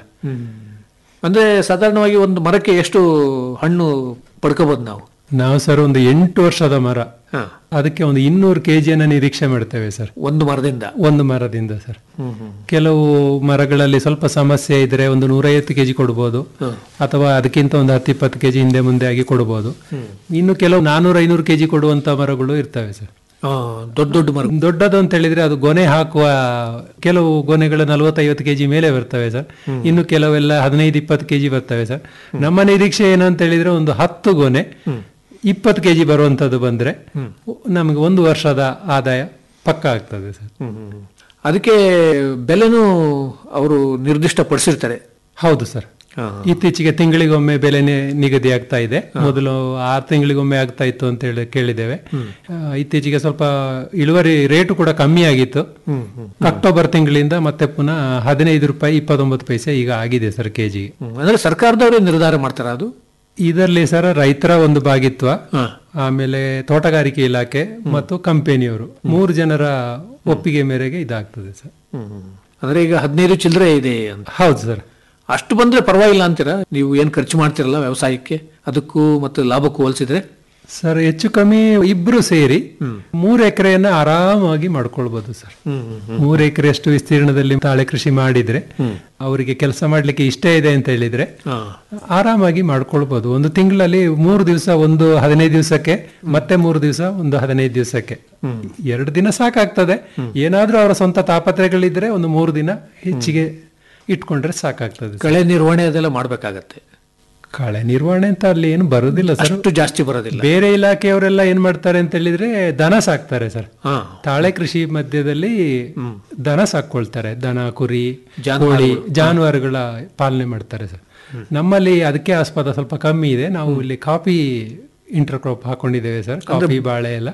ಅಂದ್ರೆ ಸಾಧಾರಣವಾಗಿ ಒಂದು ಮರಕ್ಕೆ ಎಷ್ಟು ಹಣ್ಣು ಪಡ್ಕೋಬಹುದು ನಾವು ನಾವು ಸರ್ ಒಂದು ಎಂಟು ವರ್ಷದ ಮರ ಹಾ. ಅದಕ್ಕೆ ಒಂದು ಇನ್ನೂರು ಕೆಜಿಯನ್ನ ನಿರೀಕ್ಷೆ ಮಾಡ್ತೇವೆ ಸರ್ ಒಂದು ಮರದಿಂದ ಒಂದು ಮರದಿಂದ ಸರ್ ಕೆಲವು ಮರಗಳಲ್ಲಿ ಸ್ವಲ್ಪ ಸಮಸ್ಯೆ ಇದ್ರೆ ಒಂದು ನೂರೈವತ್ತು ಕೆಜಿ ಕೊಡ್ಬೋದು ಅಥವಾ ಅದಕ್ಕಿಂತ ಒಂದು ಹತ್ತು ಇಪ್ಪತ್ತು ಕೆಜಿ ಹಿಂದೆ ಮುಂದೆ ಆಗಿ ಕೊಡ್ಬೋದು ಇನ್ನು ಕೆಲವು ನಾನೂರ ಐನೂರು ಕೆಜಿ ಕೊಡುವಂತ ಮರಗಳು ಇರ್ತವೆ ಸರ್ ಆ, ದೊಡ್ಡ ದೊಡ್ಡ ಮರ ದೊಡ್ಡದು ಅಂತ ಹೇಳಿದ್ರೆ ಅದು ಗೊನೆ ಹಾಕುವ ಕೆಲವು ಗೊನೆಗಳು ನಲವತ್ತೈವತ್ತು ಕೆಜಿ ಮೇಲೆ ಬರ್ತವೆ ಸರ್ ಇನ್ನು ಕೆಲವೆಲ್ಲ ಹದಿನೈದು ಇಪ್ಪತ್ತು ಕೆಜಿ ಬರ್ತವೆ ಸರ್ ನಮ್ಮ ನಿರೀಕ್ಷೆ ಏನಂತ ಹೇಳಿದ್ರೆ ಒಂದು ಹತ್ತು ಗೊನೆ ಇಪ್ಪತ್ತು ಕೆಜಿ ಬರುವಂತದ್ದು ಬಂದ್ರೆ ನಮಗೆ ಒಂದು ವರ್ಷದ ಆದಾಯ ಪಕ್ಕ ಆಗ್ತದೆ ಸರ್ ಅದಕ್ಕೆ ಬೆಲೆನೂ ಅವರು ನಿರ್ದಿಷ್ಟ ಪಡಿಸಿರ್ತಾರೆ ಹೌದು ಸರ್ ಇತ್ತೀಚೆಗೆ ತಿಂಗಳಿಗೊಮ್ಮೆ ಬೆಲೆ ನಿ- ನಿಗದಿ ಆಗ್ತಾ ಇದೆ ಮೊದಲು ಆರು ತಿಂಗಳಿಗೊಮ್ಮೆ ಆಗ್ತಾ ಇತ್ತು ಅಂತ ಹೇಳಿ ಕೇಳಿದ್ದೇವೆ ಆ, ಇತ್ತೀಚೆಗೆ ಸ್ವಲ್ಪ ಇಳುವರಿ ರೇಟು ಕೂಡ ಕಮ್ಮಿ ಆಗಿತ್ತು ಅಕ್ಟೋಬರ್ ತಿಂಗಳಿಂದ ಮತ್ತೆ ಪುನಃ ಹದಿನೈದು ರೂಪಾಯಿ ಇಪ್ಪತ್ತೊಂಬತ್ತು ಪೈಸೆ ಈಗ ಆಗಿದೆ ಸರ್ ಕೆಜಿಗೆ ಹ್ಮ್. ಅಂದ್ರೆ ಸರ್ಕಾರದವರು ನಿರ್ಧಾರ ಮಾಡ್ತಾರ ಅದು ಇದರಲ್ಲಿ ಸರ್ ರೈತರ ಒಂದು ಭಾಗಿತ್ವ ಆಮೇಲೆ ತೋಟಗಾರಿಕೆ ಇಲಾಖೆ ಮತ್ತು ಕಂಪನಿಯವರು ಮೂರು ಜನರ ಒಪ್ಪಿಗೆ ಮೇರೆಗೆ ಇದಾಗ್ತದೆ ಸರ್ ಅಂದ್ರೆ ಈಗ ಹದಿನೈದು ಚಿಲ್ಲರೆ ಇದೆ ಅಂತ ಹೌದು ಸರ್ ಅಷ್ಟು ಬಂದ್ರೆ ಪರವಾಗಿಲ್ಲ ಅಂತೀರಾ ನೀವು ಏನ್ ಖರ್ಚು ಮಾಡ್ತಿರಲ್ಲ ವ್ಯವಸಾಯಕ್ಕೆ ಅದಕ್ಕೂ ಮತ್ತು ಲಾಭಕ್ಕೂ ಹೋಲಿಸಿದ್ರೆ ಸರ್ ಹೆಚ್ಚು ಕಮ್ಮಿ ಇಬ್ರು ಸೇರಿ ಮೂರು ಎಕರೆಯನ್ನ ಆರಾಮಾಗಿ ಮಾಡ್ಕೊಳ್ಬಹುದು ಸರ್ ಮೂರು ಎಕರೆಯಷ್ಟು ವಿಸ್ತೀರ್ಣದಲ್ಲಿ ತಾಳೆ ಕೃಷಿ ಮಾಡಿದ್ರೆ ಅವರಿಗೆ ಕೆಲಸ ಮಾಡ್ಲಿಕ್ಕೆ ಇಷ್ಟ ಇದೆ ಅಂತ ಹೇಳಿದ್ರೆ ಆರಾಮಾಗಿ ಮಾಡ್ಕೊಳ್ಬಹುದು ಒಂದು ತಿಂಗಳಲ್ಲಿ ಮೂರು ದಿವಸ ಒಂದು ಹದಿನೈದು ದಿವಸಕ್ಕೆ ಮತ್ತೆ ಮೂರು ದಿವಸ ಒಂದು ಹದಿನೈದು ದಿವಸಕ್ಕೆ ಎರಡು ದಿನ ಸಾಕಾಗ್ತದೆ ಏನಾದ್ರೂ ಅವರ ಸ್ವಂತ ತಾಪತ್ರೆಗಳಿದ್ರೆ ಒಂದು ಮೂರು ದಿನ ಹೆಚ್ಚಿಗೆ ಇಟ್ಕೊಂಡ್ರೆ ಸಾಕಾಗ್ತದೆ ಸರ್. ಕಳೆ ನಿರ್ವಹಣೆ ಅದೆಲ್ಲ ಮಾಡ್ಬೇಕಾಗತ್ತೆ ಕಳೆ ನಿರ್ವಹಣೆ ಅಂತ ಅಲ್ಲಿ ಏನು ಬರುದಿಲ್ಲ ಸರ್ ಅಷ್ಟು ಜಾಸ್ತಿ ಬರೋದಿಲ್ಲ ಬೇರೆ ಇಲಾಖೆಯವರೆಲ್ಲ ಏನ್ ಮಾಡ್ತಾರೆ ಅಂತ ಹೇಳಿದ್ರೆ ದನ ಸಾಕ್ತಾರೆ ಸರ್ ಹಾ ತಾಳೆ ಕೃಷಿ ಮಧ್ಯದಲ್ಲಿ ದನ ಸಾಕೊಳ್ತಾರೆ ದನ ಕುರಿ ಜಾನುವಾರುಗಳು. ಕೋಳಿ ಜಾನುವಾರುಗಳ ಪಾಲನೆ ಮಾಡ್ತಾರೆ ಸರ್ ನಮ್ಮಲ್ಲಿ ಅದಕ್ಕೆ ಆಸ್ಪದ ಸ್ವಲ್ಪ ಕಮ್ಮಿ ಇದೆ ನಾವು ಇಲ್ಲಿ ಕಾಫಿ ಇಂಟರ್ ಕ್ರಾಪ್ ಹಾಕೊಂಡಿದ್ದೇವೆ ಸರ್ ಕಾಫಿ ಬಾಳೆ ಎಲ್ಲ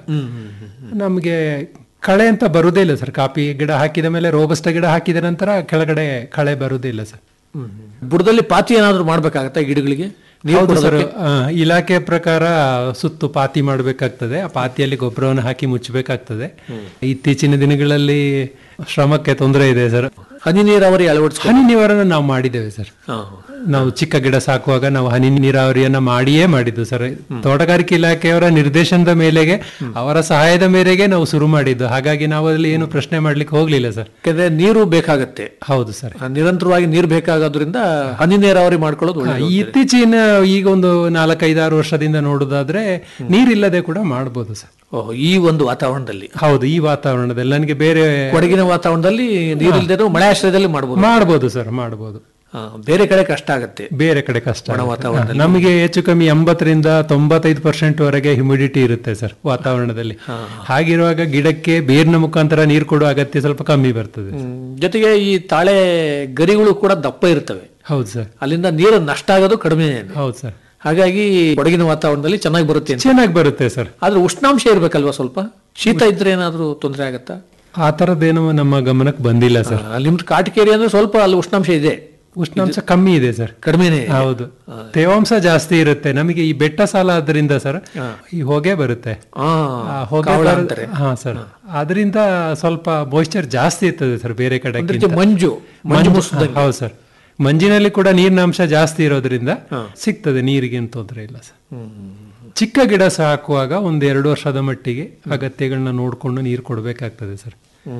ನಮಗೆ ಕಳೆ ಅಂತ ಬರುದೇ ಇಲ್ಲ ಸರ್ ಕಾಫಿ ಗಿಡ ಹಾಕಿದ ಮೇಲೆ ರೋಬಸ್ಟ ಗಿಡ ಹಾಕಿದ ನಂತರ ಕೆಳಗಡೆ ಕಳೆ ಬರುದೇ ಇಲ್ಲ ಸರ್ ಬುಡದಲ್ಲಿ ಪಾತಿ ಏನಾದ್ರು ಮಾಡ್ಬೇಕಾಗತ್ತಾ ಗಿಡಗಳಿಗೆ ನೀರು ಹೌದು ಸರ್ ಕೊಡೋದಕ್ಕೆ? ಆ, ಇಲಾಖೆ ಪ್ರಕಾರ ಸುತ್ತು ಪಾತಿ ಮಾಡಬೇಕಾಗ್ತದೆ ಆ ಪಾತಿಯಲ್ಲಿ ಗೊಬ್ಬರವನ್ನು ಹಾಕಿ ಮುಚ್ಚಬೇಕಾಗ್ತದೆ ಇತ್ತೀಚಿನ ದಿನಗಳಲ್ಲಿ ಶ್ರಮಕ್ಕೆ ತೊಂದರೆ ಇದೆ ಸರ್ ಹನಿ ನೀರಾವರಿ ಅಳವಡಿಸ್ಕೊ ಹನಿ ನಿವಾರಣೆ ನಾವು ಮಾಡಿದ್ದೇವೆ ಸರ್ ಹಾ. ನಾವು ಚಿಕ್ಕ ಗಿಡ ಸಾಕುವಾಗ ನಾವು ಹನಿ ನೀರಾವರಿಯನ್ನ ಮಾಡಿಯೇ ಮಾಡಿದ್ದು ಸರ್ ತೋಟಗಾರಿಕೆ ಇಲಾಖೆಯವರ ನಿರ್ದೇಶನದ ಮೇಲೆಗೆ ಅವರ ಸಹಾಯದ ಮೇರೆಗೆ ನಾವು ಶುರು ಮಾಡಿದ್ದು ಹಾಗಾಗಿ ನಾವು ಅಲ್ಲಿ ಏನು ಪ್ರಶ್ನೆ ಮಾಡ್ಲಿಕ್ಕೆ ಹೋಗ್ಲಿಲ್ಲ ಸರ್ ಯಾಕಂದ್ರೆ ನೀರು ಬೇಕಾಗತ್ತೆ ಹೌದು ಸರ್ ಆ, ನಿರಂತರವಾಗಿ ನೀರು ಬೇಕಾಗೋದ್ರಿಂದ ಹನಿ ನೀರಾವರಿ ಮಾಡ್ಕೊಳ್ಳೋದು ಒಳ್ಳೆಯದು. ಇತ್ತೀಚಿನ ಈಗ ಒಂದು ನಾಲ್ಕೈದಾರು ವರ್ಷದಿಂದ ನೋಡುದಾದ್ರೆ ನೀರಿಲ್ಲದೆ ಕೂಡ ಮಾಡ್ಬೋದು ಸರ್ ಓಹ್, ಈ ಒಂದು ವಾತಾವರಣದಲ್ಲಿ ಹೌದು ಈ ವಾತಾವರಣದಲ್ಲಿ ನನಗೆ ಬೇರೆ ಕೊಡಗಿನ ವಾತಾವರಣದಲ್ಲಿ ನೀರಿಲ್ದೇನೂ ಮಳೆ ಆಶ್ರಯದಲ್ಲಿ ಮಾಡಬಹುದು ಮಾಡ್ಬೋದು ಸರ್ ಮಾಡ್ಬೋದು ಬೇರೆ ಕಡೆ ಕಷ್ಟ ಆಗತ್ತೆ ಬೇರೆ ಕಡೆ ಕಷ್ಟ ಒಣ ಆಗುತ್ತೆ. ವಾತಾವರಣದಲ್ಲಿ. ನಮಗೆ ಹೆಚ್ಚು ಕಮ್ಮಿ ಎಂಬತ್ತರಿಂದ ತೊಂಬತ್ತೈದು ಪರ್ಸೆಂಟ್ ವರೆಗೆ ಹ್ಯುಮಿಡಿಟಿ ಇರುತ್ತೆ ಸರ್ ವಾತಾವರಣದಲ್ಲಿ ಹಾಗಿರುವಾಗ ಗಿಡಕ್ಕೆ ಬೇರಿನ ಮುಖಾಂತರ ನೀರು ಕೊಡುವ ಅಗತ್ಯ ಸ್ವಲ್ಪ ಕಮ್ಮಿ ಬರ್ತದೆ ಹ್ಮ್. ಜೊತೆಗೆ ಈ ತಾಳೆ ಗರಿಗಳು ಕೂಡ ದಪ್ಪ ಇರ್ತವೆ ಹೌದು ಸರ್ ಅಲ್ಲಿಂದ ನೀರು ನಷ್ಟ ಆಗೋದು ಕಡಿಮೆ ಹೌದು ಸರ್ ಹಾಗಾಗಿ ಕೊಡಗಿನ ವಾತಾವರಣದಲ್ಲಿ ಚೆನ್ನಾಗಿ ಬರುತ್ತೆ ಅಂತ. ಚೆನ್ನಾಗಿ ಬರುತ್ತೆ ಸರ್ ಆದ್ರೆ ಉಷ್ಣಾಂಶ ಇರ್ಬೇಕಲ್ವಾ ಸ್ವಲ್ಪ ಶೀತ ಇದ್ರೆ ಏನಾದ್ರೂ ತೊಂದರೆ ಆಗತ್ತಾ ಆ ತರದ್ದೇನು ನಮ್ಮ ಗಮನಕ್ಕೆ ಬಂದಿಲ್ಲ ಸರ್ ಆ, ನಿಮ್ದು ಕಾಟಕೇರಿ ಅಂದ್ರೆ ಸ್ವಲ್ಪ ಅಲ್ಲಿ ಉಷ್ಣಾಂಶ ಇದೆ ಉಷ್ಣಾಂಶ ಕಮ್ಮಿ ಇದೆ ಸರ್ ಕಡಿಮೆನೇ ಇದೆ. ಹೌದು ತೇವಾಂಶ ಜಾಸ್ತಿ ಇರುತ್ತೆ ನಮಗೆ ಈ ಬೆಟ್ಟ ಸಾಲ ಆದ್ರಿಂದ ಸರ್ ಈ ಹೊಗೆ ಬರುತ್ತೆ ಆ, ಆ ಹೊಗೆ ಕಾವಳ ಬರ- ಅಂತಾರೆ. ಹಾ ಸರ್ ಅದರಿಂದ ಸ್ವಲ್ಪ ಮಾಯಿಶ್ಚರ್ ಜಾಸ್ತಿ ಇರ್ತದೆ ಸರ್ ಬೇರೆ ಕಡೆ ಒಂದ್ ರೀತಿ ಮಂಜು ಮಂಜು ಮುಸುದಂಗೆ. ಹೌದು ಸರ್ ಮಂಜಿನಲ್ಲಿ ಕೂಡ ನೀರಿನ ಅಂಶ ಜಾಸ್ತಿ ಇರೋದ್ರಿಂದ ಸಿಗ್ತದೆ ನೀರಿಗೇನು ತೊಂದರೆ ಇಲ್ಲ ಸರ್ ಚಿಕ್ಕ ಗಿಡ ಸಾಕುವಾಗ ಒಂದ್ ಎರಡು ವರ್ಷದ ಮಟ್ಟಿಗೆ ಅಗತ್ಯಗಳನ್ನ ನೋಡ್ಕೊಂಡು ನೀರು ಕೊಡಬೇಕಾಗ್ತದೆ ಸರ್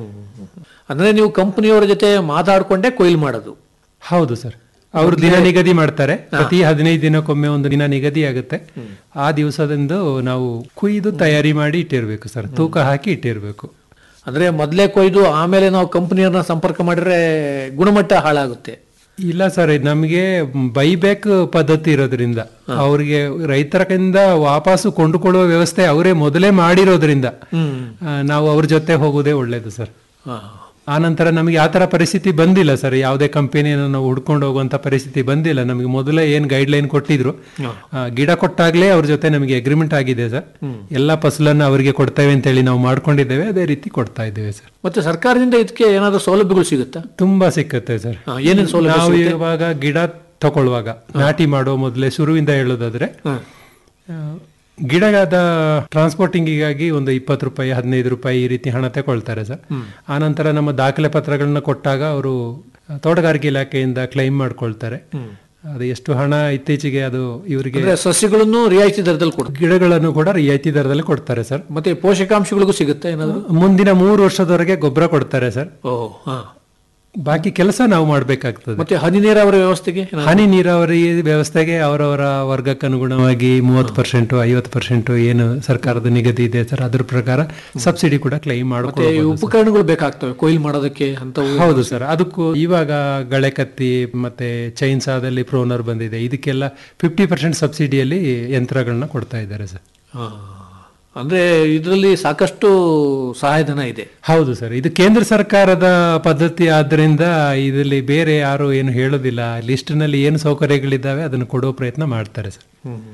ಅಂದ್ರೆ ನೀವು ಕಂಪನಿಯವರ ಜೊತೆ ಮಾತಾಡ್ಕೊಂಡೇ ಕೊಯ್ಲು ಮಾಡೋದು ಹೌದು ಸರ್ ಅವರು ದಿನ ನಿಗದಿ ಮಾಡ್ತಾರೆ ಪ್ರತಿ ಹದಿನೈದು ದಿನಕ್ಕೊಮ್ಮೆ ಒಂದು ದಿನ ನಿಗದಿ ಆಗುತ್ತೆ ಆ ದಿವಸದಂದು ನಾವು ಕುಯ್ದು ತಯಾರಿ ಮಾಡಿ ಇಟ್ಟಿರ್ಬೇಕು ಸರ್ ತೂಕ ಹಾಕಿ ಇಟ್ಟಿರ್ಬೇಕು ಅಂದ್ರೆ ಮೊದಲೇ ಕೊಯ್ದು ಆಮೇಲೆ ನಾವು ಕಂಪನಿಯವ್ರನ್ನ ಸಂಪರ್ಕ ಮಾಡಿದ್ರೆ ಗುಣಮಟ್ಟ ಹಾಳಾಗುತ್ತೆ ಇಲ್ಲ ಸರ್ ನಮಗೆ ಬೈಬ್ಯಾಕ್ ಪದ್ಧತಿ ಇರೋದ್ರಿಂದ ಅವರಿಗೆ ರೈತರ ಕೈಯಿಂದ ವಾಪಸ್ಸು ಕೊಂಡುಕೊಳ್ಳುವ ವ್ಯವಸ್ಥೆ ಅವರೇ ಮೊದಲೇ ಮಾಡಿರೋದ್ರಿಂದ ಆ, ನಾವು ಅವ್ರ ಜೊತೆ ಹೋಗೋದೇ ಒಳ್ಳೇದು ಸರ್ ಆ ನಂತರ ನಮಗೆ ಆ ತರ ಪರಿಸ್ಥಿತಿ ಬಂದಿಲ್ಲ ಸರ್ ಯಾವುದೇ ಕಂಪನಿಯನ್ನು ನಾವು ಹುಡ್ಕೊಂಡು ಹೋಗುವಂತ ಪರಿಸ್ಥಿತಿ ಬಂದಿಲ್ಲ ನಮಗೆ ಮೊದಲೇ ಏನ್ ಗೈಡ್ ಲೈನ್ ಕೊಟ್ಟಿದ್ರು ಆ, ಗಿಡ ಕೊಟ್ಟಾಗ್ಲೇ ಅವ್ರ ಜೊತೆ ನಮಗೆ ಅಗ್ರಿಮೆಂಟ್ ಆಗಿದೆ ಸರ್ ಎಲ್ಲಾ ಫಸಲನ್ನು ಅವರಿಗೆ ಕೊಡ್ತೇವೆ ಅಂತ ಹೇಳಿ ನಾವು ಮಾಡ್ಕೊಂಡಿದ್ದೇವೆ ಅದೇ ರೀತಿ ಕೊಡ್ತಾ ಇದ್ದೇವೆ ಸರ್ ಮತ್ತೆ ಸರ್ಕಾರದಿಂದ ಇದಕ್ಕೆ ಏನಾದ್ರು ಸೌಲಭ್ಯಗಳು ಸಿಗುತ್ತಾ ತುಂಬಾ ಸಿಕ್ಕತ್ತೆ ಸರ್ ಹಾ, ಏನೇನ್ ಸೌಲಭ್ಯ ನಾವು ಸಿಗುತ್ತೆ? ಇವಾಗ ಗಿಡ ತಗೊಳ್ಳುವಾಗ ನಾಟಿ ಮಾಡೋ ಮೊದಲೇ ಶುರುವಿಂದ ಹೇಳೋದಾದ್ರೆ ಹ್ಮ್. ಆ, ಗಿಡದ ಟ್ರಾನ್ಸ್ಪೋರ್ಟಿಂಗಿಗಾಗಿ ಒಂದು ಇಪ್ಪತ್ತು ರೂಪಾಯಿ ಹದಿನೈದು ರೂಪಾಯಿ ಈ ರೀತಿ ಹಣ ತಗೊಳ್ತಾರೆ ಸರ್ ಆನಂತರ ನಮ್ಮ ದಾಖಲೆ ಪತ್ರಗಳನ್ನ ಕೊಟ್ಟಾಗ ಅವರು ತೋಟಗಾರಿಕೆ ಇಲಾಖೆಯಿಂದ ಕ್ಲೈಮ್ ಮಾಡ್ಕೊಳ್ತಾರೆ ಅದು ಎಷ್ಟು ಹಣ ಇತ್ತೀಚೆಗೆ ಅದು ಇವರಿಗೆ ಅಂದ್ರೆ ಸಸ್ಯಗಳನ್ನು ರಿಯಾಯಿತಿ ದರದಲ್ಲಿ ಕೊಡುತ್ತೆ ಗಿಡಗಳನ್ನು ಕೂಡ ರಿಯಾಯಿತಿ ದರದಲ್ಲಿ ಕೊಡ್ತಾರೆ ಸರ್ ಮತ್ತೆ ಪೋಷಕಾಂಶಗಳಿಗೂ ಸಿಗುತ್ತೆ ಏನಾದ್ರು ಮುಂದಿನ ಮೂರು ವರ್ಷದವರೆಗೆ ಗೊಬ್ಬರ ಕೊಡ್ತಾರೆ ಸರ್ ಓ ಹಾ ಬಾಕಿ ಕೆಲಸ ನಾವು ಮಾಡಬೇಕಾಗ್ತದೆ ಮತ್ತೆ ಹನಿ ನೀರಾವರಿ ವ್ಯವಸ್ಥೆಗೆ ಏನಾದ್ರು? ಹನಿ ನೀರಾವರಿ ವ್ಯವಸ್ಥೆಗೆ ಅವರವರ ವರ್ಗಕ್ಕೆ ಅನುಗುಣವಾಗಿ ಮೂವತ್ತು ಪರ್ಸೆಂಟ್ ಐವತ್ತು ಪರ್ಸೆಂಟ್ ಏನು ಸರ್ಕಾರದ ನಿಗದಿ ಇದೆ ಸರ್ ಅದ್ರ ಪ್ರಕಾರ ಸಬ್ಸಿಡಿ ಕೂಡ ಕ್ಲೈಮ್ ಮತ್ತೆ ಈ ಮಾಡ್ಕೊಳ್ಳಬಹುದು ಉಪಕರಣಗಳು ಬೇಕಾಗ್ತವೆ ಕೊಯ್ಲು ಮಾಡೋದಕ್ಕೆ ಅಂತವು ಹೌದು ಸರ್ ಅದಕ್ಕೂ ಇವಾಗ ಗಳೆ ಕತ್ತಿ ಮತ್ತೆ ಚೈನ್ಸಾದಲ್ಲಿ ಪ್ರೋನರ್ ಬಂದಿದೆ ಇದಕ್ಕೆಲ್ಲ ಫಿಫ್ಟಿ ಪರ್ಸೆಂಟ್ ಸಬ್ಸಿಡಿಯಲ್ಲಿ ಯಂತ್ರಗಳನ್ನ ಕೊಡ್ತಾ ಇದ್ದಾರೆ ಸರ್ ಹಾ. ಅಂದ್ರೆ ಇದರಲ್ಲಿ ಸಾಕಷ್ಟು ಸಹಾಯಧನ ಇದೆ ಹೌದು ಸರ್ ಇದು ಕೇಂದ್ರ ಸರ್ಕಾರದ ಪದ್ಧತಿ ಆದ್ರಿಂದ ಇದರಲ್ಲಿ ಬೇರೆ ಯಾರು ಏನು ಹೇಳೋದಿಲ್ಲ ಲಿಸ್ಟ್ನಲ್ಲಿ ಏನು ಸೌಕರ್ಯಗಳಿದ್ದಾವೆ ಅದನ್ನು ಕೊಡೋ ಪ್ರಯತ್ನ ಮಾಡ್ತಾರೆ ಸರ್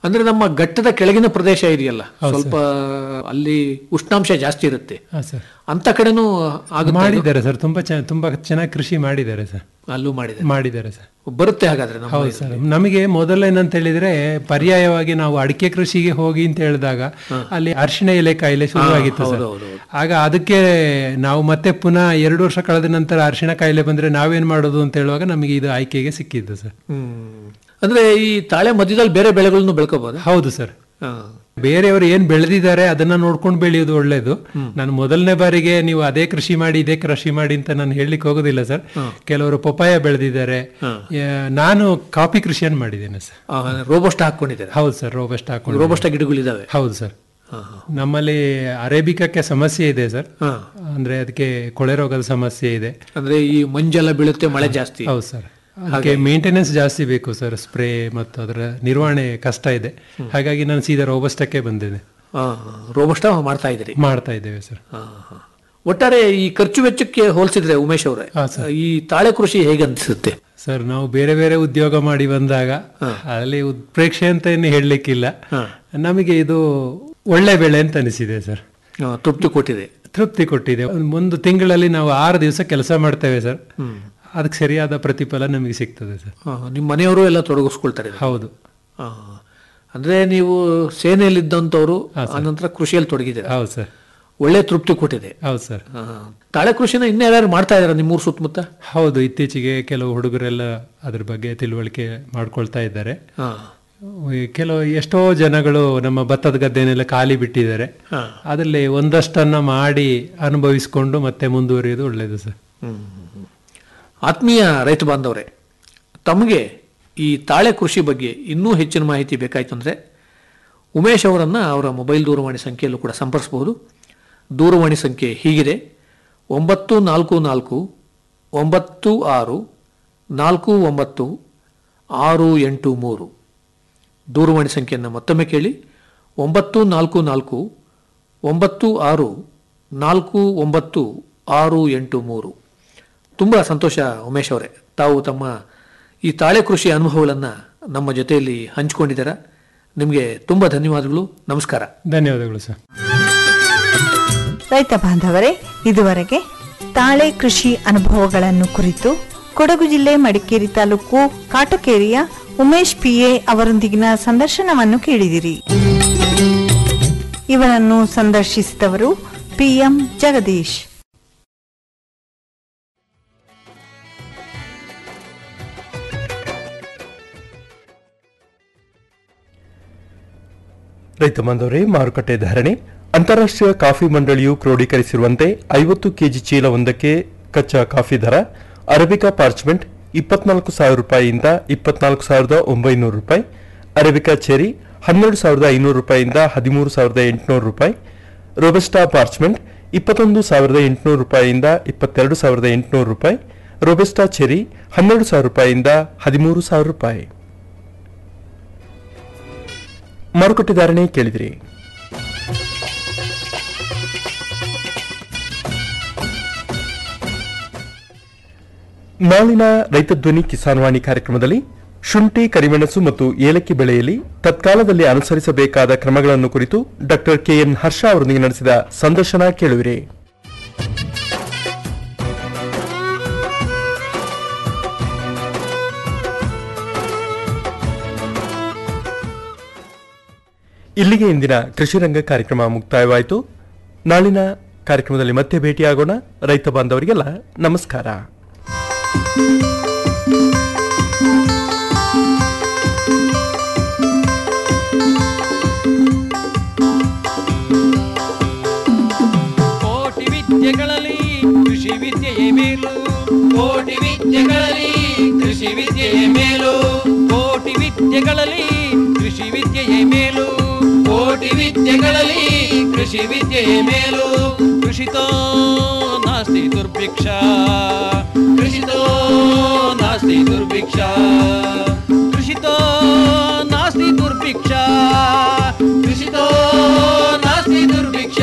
ಅಂದ್ರೆ ನಮ್ಮ ಘಟ್ಟದ ಕೆಳಗಿನ ಪ್ರದೇಶ ಇದೆಯಲ್ಲ ಸ್ವಲ್ಪ ಅಲ್ಲಿ ಉಷ್ಣಾಂಶ ಜಾಸ್ತಿ ಇರುತ್ತೆ ಹಾ ಸರ್ ಅಂತ ಕಡೆನೂ ಆಗುತ್ತೆ ಅದು? ಮಾಡಿದ್ದಾರೆ ಸರ್ ತುಂಬಾ ಚೆನ್ನ- ತುಂಬಾ ಚೆನ್ನಾಗಿ ಕೃಷಿ ಮಾಡಿದ್ದಾರೆ ಸರ್ ಅಲ್ಲೂ ಮಾಡಿದೆ ಮಾಡಿದ್ದಾರೆ ಸರ್ ಬರುತ್ತೆ ಹಾಗಾದ್ರೆ ನಮ್ಮ ಹೌದು ಸರ್ ನಮಗೆ ಮೊದಲೇನಂತ ಹೇಳಿದ್ರೆ ಪರ್ಯಾಯವಾಗಿ ನಾವು ಅಡಿಕೆ ಕೃಷಿಗೆ ಹೋಗಿ ಅಂತ ಹೇಳಿದಾಗ ಅಲ್ಲಿ ಅರಿಶಿಣ ಎಲೆ ಕಾಯಿಲೆ ಶುರುವಾಗಿತ್ತು ಸರ್ ಆಗ ಅದಕ್ಕೆ ನಾವು ಮತ್ತೆ ಪುನಃ ಎರಡು ವರ್ಷ ಕಳೆದ ನಂತರ ಅರಿಶಿಣ ಕಾಯಿಲೆ ಬಂದ್ರೆ ನಾವೇನ್ ಮಾಡೋದು ಅಂತ ಹೇಳುವಾಗ ನಮಗೆ ಇದು ಆಯ್ಕೆಗೆ ಸಿಕ್ಕಿದ್ದು ಸರ್ ಹ್ಮ್ ಅಂದ್ರೆ ಈ ತಾಳೆ ಮಧ್ಯದಲ್ಲಿ ಬೇರೆ ಬೆಳೆಗಳನ್ನು ಬೆಳ್ಕೋಬಹುದು ಹೌದು ಸರ್ ಬೇರೆಯವರು ಏನ್ ಬೆಳೆದಿದ್ದಾರೆ ಅದನ್ನ ನೋಡ್ಕೊಂಡು ಬೆಳೆಯೋದು ಒಳ್ಳೇದು ನಾನು ಮೊದಲನೇ ಬಾರಿಗೆ ನೀವು ಅದೇ ಕೃಷಿ ಮಾಡಿ ಇದೇ ಕೃಷಿ ಮಾಡಿ ಅಂತ ನಾನು ಹೇಳಲಿಕ್ಕೆ ಹೋಗೋದಿಲ್ಲ ಸರ್ ಕೆಲವರು ಪಪಾಯ ಬೆಳೆದಿದ್ದಾರೆ ಆ, ನಾನು ಕಾಫಿ ಕೃಷಿಯನ್ನು ಮಾಡಿದ್ದೇನೆ ಸರ್ ರೋಬೋಸ್ಟ್ ಹಾಕೊಂಡಿದ್ದಾರೆ ಹೌದು ಸರ್ ರೋಬಸ್ಟ್ ಹಾಕೊಂಡು ರೋಬೋಸ್ಟ್ ಗಿಡಗಳಿದಾವೆ ಹೌದು ಸರ್ ನಮ್ಮಲ್ಲಿ ಅರೇಬಿಕಕ್ಕೆ ಸಮಸ್ಯೆ ಇದೆ ಸರ್ ಅಂದ್ರೆ ಅದಕ್ಕೆ ಕೊಳೆ ರೋಗದ ಸಮಸ್ಯೆ ಇದೆ ಅಂದ್ರೆ ಈ ಮಂಜೆಲ್ಲ ಬೀಳುತ್ತೆ ಮಳೆ ಜಾಸ್ತಿ ಹೌದು ಸರ್ ಅದಕ್ಕೆ ಮೇಂಟೆನೆನ್ಸ್ ಜಾಸ್ತಿ ಬೇಕು ಸರ್ ಸ್ಪ್ರೇ ಮತ್ತು ಅದರ ನಿರ್ವಹಣೆ ಕಷ್ಟ ಇದೆ ಹಾಗಾಗಿ ನಾನು ಸೀದಾ ರೋಬಸ್ಟಕ್ಕೆ ಬಂದಿದೆ ರೋಬೋಸ್ಟ್ ಮಾಡ್ತಾ ಇದ್ರಿ ಮಾಡ್ತಾ ಇದ್ದೇವೆ ಸರ್ ಒಟ್ಟಾರೆ ಈ ಖರ್ಚು ವೆಚ್ಚಕ್ಕೆ ಹೋಲಿಸಿದ್ರೆ ಉಮೇಶ್ ಅವರೇ ಹಾ, ಸರ್. ಈ ತಾಳೆ ಕೃಷಿ ಹೇಗೆ ಅನ್ಸುತ್ತೆ ಸರ್ ನಾವು ಬೇರೆ ಬೇರೆ ಉದ್ಯೋಗ ಮಾಡಿ ಬಂದಾಗ ಅಲ್ಲಿ ಉತ್ಪ್ರೇಕ್ಷೆ ಅಂತ ಏನು ಹೇಳಲಿಕ್ಕಿಲ್ಲ ನಮಗೆ ಇದು ಒಳ್ಳೆ ಬೆಳೆ ಅಂತ ಅನಿಸಿದೆ ಸರ್ ಆ, ತೃಪ್ತಿ ಕೊಟ್ಟಿದೆ ತೃಪ್ತಿ ಕೊಟ್ಟಿದೆ ಒಂದ್- ಒಂದು ತಿಂಗಳಲ್ಲಿ ನಾವು ಆರು ದಿವಸ ಕೆಲಸ ಮಾಡ್ತೇವೆ ಸರ್ ಅದಕ್ಕೆ ಸರಿಯಾದ ಪ್ರತಿಫಲ ನಮಗೆ ಸಿಗ್ತದೆ ಸರ್ ಆ, ನಿಮ್ಮ ಮನೆಯವರು ಎಲ್ಲ ತೊಡಗಿಸ್ಕೊಳ್ತಾರೆ ಇದರಲ್ಲಿ. ಹೌದು ಆ, ಅಂದ್ರೆ ನೀವು ಸೇನೆಯಲ್ಲಿದ್ದಂಥವ್ರು ಆನಂತರ ಕೃಷಿಯಲ್ಲಿ ತೊಡಗಿದ್ದೀರಾ ಹೌದು ಸರ್ ಒಳ್ಳೆ ತೃಪ್ತಿ ಕೊಟ್ಟಿದೆ ಹೌದು ಸರ್ ಆ, ತಾಳೆ ಕೃಷಿನ ಇನ್ನೂ ಯಾರು ಮಾಡ್ತಾ ಇದಾರೆ ನಿಮ್ಮೂರು ಸುತ್ತಮುತ್ತ ಹೌದು ಇತ್ತೀಚೆಗೆ ಕೆಲವು ಹುಡುಗರೆಲ್ಲ ಅದ್ರ ಬಗ್ಗೆ ತಿಳುವಳಿಕೆ ಮಾಡ್ಕೊಳ್ತಾ ಇದ್ದಾರೆ ಆ, ಈ ಕೆಲವು ಎಷ್ಟೋ ಜನಗಳು ನಮ್ಮ ಭತ್ತದ ಗದ್ದೆನೆಲ್ಲ ಖಾಲಿ ಬಿಟ್ಟಿದ್ದಾರೆ ಅದರಲ್ಲಿ ಒಂದಷ್ಟನ್ನ ಮಾಡಿ ಅನುಭವಿಸಿಕೊಂಡು ಮತ್ತೆ ಮುಂದುವರಿಯೋದು ಒಳ್ಳೆಯದು ಸರ್ ಆತ್ಮೀಯ ರೈತ ಬಾಂಧವರೇ ತಮಗೆ ಈ ತಾಳೆ ಕೃಷಿ ಬಗ್ಗೆ ಇನ್ನೂ ಹೆಚ್ಚಿನ ಮಾಹಿತಿ ಬೇಕಾಯಿತು ಅಂದರೆ ಉಮೇಶ್ ಅವರನ್ನು ಅವರ ಮೊಬೈಲ್ ದೂರವಾಣಿ ಸಂಖ್ಯೆಯಲ್ಲೂ ಕೂಡ ಸಂಪರ್ಸಬಹುದು ದೂರವಾಣಿ ಸಂಖ್ಯೆ ಹೀಗಿದೆ ಒಂಬತ್ತು ನಾಲ್ಕು ನಾಲ್ಕು ಒಂಬತ್ತು ಆರು ನಾಲ್ಕು ಒಂಬತ್ತು ಆರು ಎಂಟು ಮೂರು ದೂರವಾಣಿ ಸಂಖ್ಯೆಯನ್ನು ಮತ್ತೊಮ್ಮೆ ಕೇಳಿ ಒಂಬತ್ತು ನಾಲ್ಕು ನಾಲ್ಕು ಒಂಬತ್ತು ಆರು ನಾಲ್ಕು ಒಂಬತ್ತು ಆರು ಎಂಟು ಮೂರು ತುಂಬ ಸಂತೋಷ ಉಮೇಶ್ ಅವರೇ ತಾವು ತಮ್ಮ ಈ ತಾಳೆ ಕೃಷಿ ಅನುಭವಗಳನ್ನು ನಮ್ಮ ಜೊತೆಯಲ್ಲಿ ಹಂಚಿಕೊಂಡಿದ್ದೀರಾ ನಿಮಗೆ ತುಂಬ ಧನ್ಯವಾದಗಳು ನಮಸ್ಕಾರ ಧನ್ಯವಾದಗಳು ಸರ್ ರೈತ ಬಾಂಧವರೇ ಇದುವರೆಗೆ ತಾಳೆ ಕೃಷಿ ಅನುಭವಗಳನ್ನು ಕುರಿತು ಕೊಡಗು ಜಿಲ್ಲೆ ಮಡಿಕೇರಿ ತಾಲೂಕು ಕಾಟಕೇರಿಯ ಉಮೇಶ್ ಪಿಎ ಅವರೊಂದಿಗಿನ ಸಂದರ್ಶನವನ್ನು ಕೇಳಿದಿರಿ ಇವರನ್ನು ಸಂದರ್ಶಿಸಿದವರು ಪಿಎಂ ಜಗದೀಶ್ ರೈತ ಬಾಂಧವರೇ ಮಾರುಕಟ್ಟೆ ಧಾರಣೆ ಅಂತಾರಾಷ್ಟ್ರೀಯ ಕಾಫಿ ಮಂಡಳಿಯು ಕ್ರೋಢೀಕರಿಸಿರುವಂತೆ ಐವತ್ತು ಕೆಜಿ ಚೀಲ ಒಂದಕ್ಕೆ ಕಚ್ಚಾ ಕಾಫಿ ದರ ಅರಬಿಕಾ ಪಾರ್ಚ್ಮೆಂಟ್ ಇಪ್ಪತ್ನಾಲ್ಕು ಸಾವಿರ ರೂಪಾಯಿಯಿಂದ ಇಪ್ಪತ್ನಾಲ್ಕು ಸಾವಿರದ ಒಂಬೈನೂರು ರೂಪಾಯಿ ಅರಬಿಕಾ ಚೆರಿ ಹನ್ನೆರಡು ಸಾವಿರದ ಐನೂರು ರೂಪಾಯಿಯಿಂದ ಹದಿಮೂರು ಸಾವಿರದ ಎಂಟುನೂರು ರೂಪಾಯಿ ರೋಬಸ್ಟಾ ಪಾರ್ಚ್ಮೆಂಟ್ ಇಪ್ಪತ್ತೊಂದು ಸಾವಿರದ ಎಂಟುನೂರು ರೂಪಾಯಿಯಿಂದ ಇಪ್ಪತ್ತೆರಡು ಸಾವಿರದ ಎಂಟುನೂರು ರೂಪಾಯಿ ರೋಬಸ್ಟಾ ಚೆರಿ ಹನ್ನೆರಡು ಸಾವಿರ ರೂಪಾಯಿಯಿಂದ ಹದಿಮೂರು ಸಾವಿರ ರೂಪಾಯಿ ಮಾರುಕಟ್ಟೆ ಧಾರಣೆ ಕೇಳಿದಿರಿ ನಾಳಿನ ರೈತ ಧ್ವನಿ ಕಿಸಾನ್ ವಾಣಿ ಕಾರ್ಯಕ್ರಮದಲ್ಲಿ ಶುಂಠಿ ಕರಿಮೆಣಸು ಮತ್ತು ಏಲಕ್ಕಿ ಬೆಳೆಯಲ್ಲಿ ತತ್ಕಾಲದಲ್ಲಿ ಅನುಸರಿಸಬೇಕಾದ ಕ್ರಮಗಳನ್ನು ಕುರಿತು ಡಾಕ್ಟರ್ ಕೆಎನ್ ಹರ್ಷ ಅವರೊಂದಿಗೆ ನಡೆಸಿದ ಸಂದರ್ಶನ ಕೇಳುವಿರಿ ಇಲ್ಲಿಗೆ ಇಂದಿನ ಕೃಷಿ ರಂಗ ಕಾರ್ಯಕ್ರಮ ಮುಕ್ತಾಯವಾಯಿತು ನಾಳಿನ ಕಾರ್ಯಕ್ರಮದಲ್ಲಿ ಮತ್ತೆ ಭೇಟಿಯಾಗೋಣ ರೈತ ಬಾಂಧವರಿಗೆಲ್ಲ ನಮಸ್ಕಾರ ಕೋಟಿ ವಿದ್ಯೆಗಳಲ್ಲಿ ಕೃಷಿ ವಿದ್ಯೆಯೇ ಮೇಲು ಕೋಟಿ ವಿದ್ಯೆಗಳಲ್ಲಿ ಕೃಷಿ ವಿದ್ಯೆಯೇ ಮೇಲು ಕೋಟಿ ವಿದ್ಯೆಗಳಲ್ಲಿ ಕೃಷಿ ವಿದ್ಯೆಯೇ ಮೇಲು ಕೋಟಿ ವಿದ್ಯೆಗಳಲ್ಲಿ ಕೃಷಿ ವಿದ್ಯೆಯೇ ಮೇಲು ಕೃಷಿತೋ ನಾಸ್ತಿ ದುರ್ಭಿಕ್ಷ ಕೃಷಿತೋ ನಾಸ್ತಿ ದುರ್ಭಿಕ್ಷ ಕೃಷಿತೋ ನಾಸ್ತಿ ದುರ್ಭಿಕ್ಷ ಕೃಷಿತೋ ನಾಸ್ತಿ ದುರ್ಭಿಕ್ಷ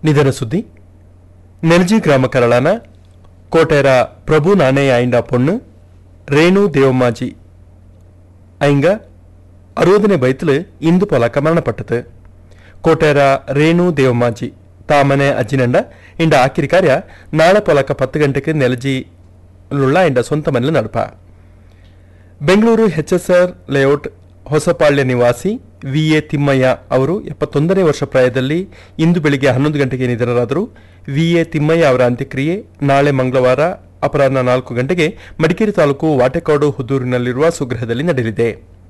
ನಿಧನ ಸುದ್ದಿ ನೆಲಜಿ ಗ್ರಾಮ ಕರಳಾನ ಕೋಟೆರ ಪ್ರಭು ನಾಣಯ ಐಂಡ ಪೊಣ್ಣು ರೇಣು ದೇವಮಾಜಿ ஐங்க அறுபதினை வயதில் இந்து பொலக்க மரணப்பட்டது ಕೋಟೆರ ರೇಣು ದೇವಮಾಜಿ ತಾಮನೆ ಅಜ್ಜಿನಂಡ ಇಂಡ ಆಕಿರಿ ಕಾರ್ಯ ನಾಳೆ ಪೊಲಕ ಪತ್ತು ಗಂಟೆಗೆ ನೆಲಜಿಲುಳ್ಳ ಇಂಡ ಸ್ವಂತ ಮನೆಯಲ್ಲಿ ನಡಪ ಬೆಂಗಳೂರು ಎಚ್ಎಸ್ಆರ್ ಲೇಔಟ್ ಹೊಸಪಾಳ್ಯ ನಿವಾಸಿ ವಿ ಎ ತಿಮ್ಮಯ್ಯ ಅವರು ಎಪ್ಪತ್ತೊಂದನೇ ವರ್ಷ ಪ್ರಾಯದಲ್ಲಿ ಇಂದು ಬೆಳಿಗ್ಗೆ ಹನ್ನೊಂದು ಗಂಟೆಗೆ ನಿಧನರಾದರು ವಿ ಎ ತಿಮ್ಮಯ್ಯ ಅವರ ಅಂತ್ಯಕ್ರಿಯೆ ನಾಳೆ ಮಂಗಳವಾರ ಅಪರಾಹ್ನ ನಾಲ್ಕು ಗಂಟೆಗೆ ಮಡಿಕೇರಿ ತಾಲೂಕು ವಾಟೆಕಾಡು ಹುದ್ದೂರಿನಲ್ಲಿರುವ ಸುಗ್ರಹದಲ್ಲಿ ನಡೆಯಲಿದೆ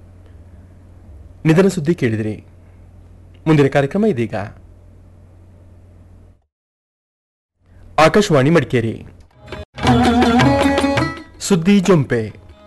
ನಿಧನ ಸುದ್ದಿ ಕೇಳಿದಿರಿ ಮುಂದಿನ ಕಾರ್ಯಕ್ರಮ ಇದೀಗ ಆಕಾಶವಾಣಿ ಮಡಿಕೇರಿ ಸುದ್ದಿ ಜೊಂಪೆ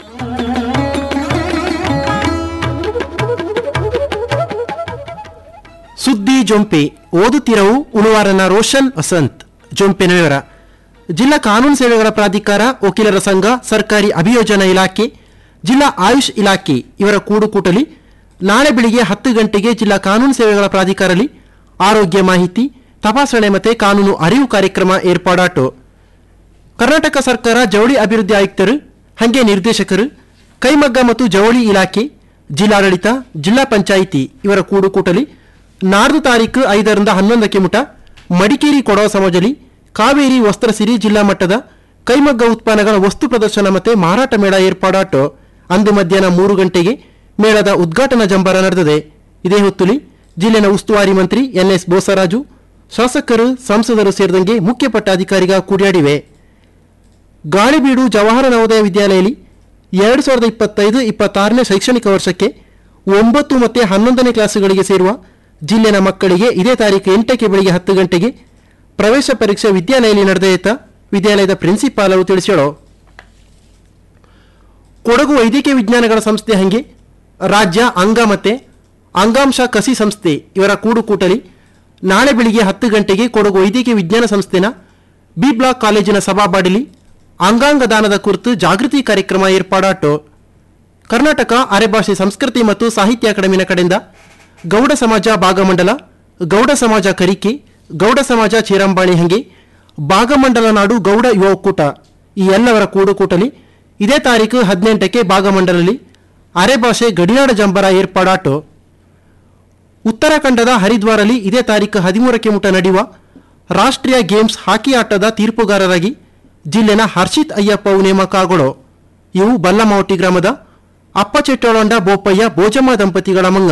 ಸುದ್ದಿ ಜೊಂಪೆ ಓದುತ್ತಿರವು ಉಳುವಾರನ ರೋಷನ್ ವಸಂತ್ ಜೊಂಪೆನ ವಿವರ ಜಿಲ್ಲಾ ಕಾನೂನು ಸೇವೆಗಳ ಪ್ರಾಧಿಕಾರ ವಕೀಲರ ಸಂಘ ಸರ್ಕಾರಿ ಅಭಿಯೋಜನಾ ಇಲಾಖೆ ಜಿಲ್ಲಾ ಆಯುಷ್ ಇಲಾಖೆ ಇವರ ಕೂಡುಕೂಟಲಿ ನಾಳೆ ಬೆಳಿಗ್ಗೆ ಹತ್ತು ಗಂಟೆಗೆ ಜಿಲ್ಲಾ ಕಾನೂನು ಸೇವೆಗಳ ಪ್ರಾಧಿಕಾರದಲ್ಲಿ ಆರೋಗ್ಯ ಮಾಹಿತಿ ತಪಾಸಣೆ ಮತ್ತೆ ಕಾನೂನು ಅರಿವು ಕಾರ್ಯಕ್ರಮ ಏರ್ಪಾಡಾಟು ಕರ್ನಾಟಕ ಸರ್ಕಾರ ಜವಳಿ ಅಭಿವೃದ್ಧಿ ಆಯುಕ್ತರು ಹಂಗೆ ನಿರ್ದೇಶಕರು ಕೈಮಗ್ಗ ಮತ್ತು ಜವಳಿ ಇಲಾಖೆ ಜಿಲ್ಲಾಡಳಿತ ಜಿಲ್ಲಾ ಪಂಚಾಯಿತಿ ಇವರ ಕೂಡುಕೂಟಲಿ ನಾಡ್ದು ತಾರೀಕು ಐದರಿಂದ ಹನ್ನೊಂದಕ್ಕೆ ಮುಟ ಮಡಿಕೇರಿ ಕೊಡವ ಸಮಾಜಲಿ ಕಾವೇರಿ ವಸ್ತ್ರಸಿರಿ ಜಿಲ್ಲಾ ಮಟ್ಟದ ಕೈಮಗ್ಗ ಉತ್ಪನ್ನಗಳ ವಸ್ತು ಪ್ರದರ್ಶನ ಮತ್ತೆ ಮಾರಾಟ ಮೇಳ ಏರ್ಪಾಡಾಟು ಅಂದು ಮಧ್ಯಾಹ್ನ ಮೂರು ಗಂಟೆಗೆ ಮೇಳದ ಉದ್ಘಾಟನಾ ಜಂಬಾರ ನಡೆದಿದೆ ಇದೇ ಹೊತ್ತುಲಿ ಜಿಲ್ಲೆನ ಉಸ್ತುವಾರಿ ಮಂತ್ರಿ ಎನ್ಎಸ್ ಬೋಸರಾಜು ಶಾಸಕರು ಸಂಸದರು ಸೇರಿದಂಗೆ ಮುಖ್ಯ ಪಟ್ಟಾಧಿಕಾರಿಗ ಕೂಡಿಯಾಡಿವೆ ಗಾಳಿಬೀಡು ಜವಾಹರ ನವೋದಯ ವಿದ್ಯಾಲಯದಲ್ಲಿ ಎರಡು ಸಾವಿರದ ಇಪ್ಪತ್ತೈದು ಇಪ್ಪತ್ತಾರನೇ ಶೈಕ್ಷಣಿಕ ವರ್ಷಕ್ಕೆ ಒಂಬತ್ತು ಮತ್ತು ಹನ್ನೊಂದನೇ ಕ್ಲಾಸುಗಳಿಗೆ ಸೇರುವ ಜಿಲ್ಲೆನ ಮಕ್ಕಳಿಗೆ ಇದೇ ತಾರೀಕು ಎಂಟಕ್ಕೆ ಬೆಳಿಗ್ಗೆ ಹತ್ತು ಗಂಟೆಗೆ ಪ್ರವೇಶ ಪರೀಕ್ಷೆ ವಿದ್ಯಾಲಯದಲ್ಲಿ ನಡೆದಯಿತ ವಿದ್ಯಾಲಯದ ಪ್ರಿನ್ಸಿಪಾಲ್ ಅವರು ತಿಳಿಸ್ಯಾಳು ಕೊಡಗು ವೈದ್ಯಕೀಯ ವಿಜ್ಞಾನಗಳ ಸಂಸ್ಥೆ ಹಂಗೆ ರಾಜ್ಯ ಅಂಗ ಮತ್ತೆ ಅಂಗಾಂಶ ಕಸಿ ಸಂಸ್ಥೆ ಇವರ ಕೂಡುಕೂಟಲಿ ನಾಳೆ ಬೆಳಿಗ್ಗೆ ಹತ್ತು ಗಂಟೆಗೆ ಕೊಡಗು ವೈದ್ಯಕೀಯ ವಿಜ್ಞಾನ ಸಂಸ್ಥೆನ ಬಿ ಬ್ಲಾಕ್ ಕಾಲೇಜಿನ ಸಭಾಬಾಡಿಲಿ ಅಂಗಾಂಗ ದಾನದ ಕುರಿತು ಜಾಗೃತಿ ಕಾರ್ಯಕ್ರಮ ಏರ್ಪಾಡಾಟು ಕರ್ನಾಟಕ ಅರೆಭಾಷೆ ಸಂಸ್ಕೃತಿ ಮತ್ತು ಸಾಹಿತ್ಯ ಅಕಾಡೆಮಿನ ಕಡೆಯಿಂದ ಗೌಡ ಸಮಾಜ ಭಾಗಮಂಡಲ ಗೌಡ ಸಮಾಜ ಕರಿಕೆ ಗೌಡ ಸಮಾಜ ಚೇರಂಬಾಣಿ ಹಂಗೆ ಭಾಗಮಂಡಲ ನಾಡು ಗೌಡ ಯುವ ಒಕ್ಕೂಟ ಈ ಎಲ್ಲವರ ಕೂಡುಕೂಟಲಿ ಇದೇ ತಾರೀಕು ಹದಿನೆಂಟಕ್ಕೆ ಭಾಗಮಂಡಲಲ್ಲಿ ಅರೆಭಾಷೆ ಗಡಿನಾಡ ಜಂಬರ ಏರ್ಪಾಡಾಟು ಉತ್ತರಾಖಂಡದ ಹರಿದ್ವಾರಲ್ಲಿ ಇದೇ ತಾರೀಕು ಹದಿಮೂರಕ್ಕೆ ಮುಟ ನಡೆಯುವ ರಾಷ್ಟ್ರೀಯ ಗೇಮ್ಸ್ ಹಾಕಿ ಆಟದ ತೀರ್ಪುಗಾರರಾಗಿ ಜಿಲ್ಲೆನ ಹರ್ಷಿತ್ ಅಯ್ಯಪ್ಪ ಅವು ನೇಮಕ ಆಗೋಳು ಇವು ಬಲ್ಲಮಾವಟಿ ಗ್ರಾಮದ ಅಪ್ಪಚೆಟ್ಟೊಳಂಡ ಬೋಪಯ್ಯ ಬೋಜಮ್ಮ ದಂಪತಿಗಳ ಮಂಗ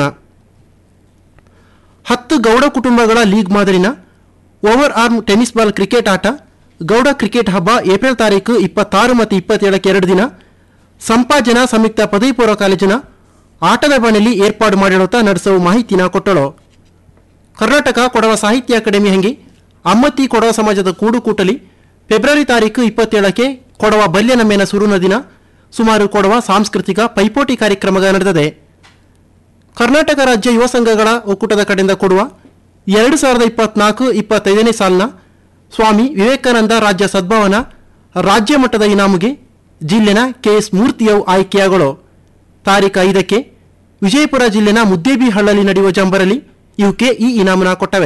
ಹತ್ತು ಗೌಡ ಕುಟುಂಬಗಳ ಲೀಗ್ ಮಾದರಿನ over arm tennis ball cricket ಆಟ ಗೌಡ ಕ್ರಿಕೆಟ್ ಹಬ್ಬ ಏಪ್ರಿಲ್ ತಾರೀಕು ಇಪ್ಪತ್ತಾರು ಮತ್ತು ಇಪ್ಪತ್ತೇಳಕ್ಕೆ ಎರಡು ದಿನ ಸಂಪಾಜನ ಸಂಯುಕ್ತ ಪದವಿ ಪೂರ್ವ ಕಾಲೇಜಿನ ಆಟದ ಬಣಿಲಿ ಏರ್ಪಾಡು ಮಾಡಿರುತ್ತಾ ನಡೆಸುವ ಮಾಹಿತಿನ ಕೊಟ್ಟಳು ಕರ್ನಾಟಕ ಕೊಡವ ಸಾಹಿತ್ಯ ಅಕಾಡೆಮಿ ಹಂಗೆ ಅಮ್ಮತ್ತಿ ಕೊಡವ ಸಮಾಜದ ಕೂಡುಕೂಟಲಿ ಫೆಬ್ರವರಿ ತಾರೀಕು ಇಪ್ಪತ್ತೇಳಕ್ಕೆ ಕೊಡವ ಬಲ್ಯ ನಮ್ಮೆನ ಸುರುನ ದಿನ ಸುಮಾರು ಕೊಡವ ಸಾಂಸ್ಕೃತಿಕ ಪೈಪೋಟಿ ಕಾರ್ಯಕ್ರಮ ನಡೆದಿದೆ ಕರ್ನಾಟಕ ರಾಜ್ಯ ಯುವ ಸಂಘಗಳ ಒಕ್ಕೂಟದ ಕಡೆಯಿಂದ ಕೊಡುವ ಎರಡು ಸಾವಿರದ ಇಪ್ಪತ್ನಾಲ್ಕು ಇಪ್ಪತ್ತೈದನೇ ಸಾಲಿನ ಸ್ವಾಮಿ ವಿವೇಕಾನಂದ ರಾಜ್ಯ ಸದ್ಭವನ ರಾಜ್ಯ ಮಟ್ಟದ ಇನಾಮಿಗೆ ಜಿಲ್ಲೆನ ಕೆಎಸ್ ಮೂರ್ತಿಯವು ಆಯ್ಕೆಯಾಗಳು ತಾರೀಕು ಐದಕ್ಕೆ ವಿಜಯಪುರ ಜಿಲ್ಲೆನ ಮುದ್ದೇಬಿಹಳ್ಳಲ್ಲಿ ನಡೆಯುವ ಜಂಬರಲ್ಲಿ ಇವಕ್ಕೆ ಈ ಇನಾಮನ ಕೊಟ್ಟವೆ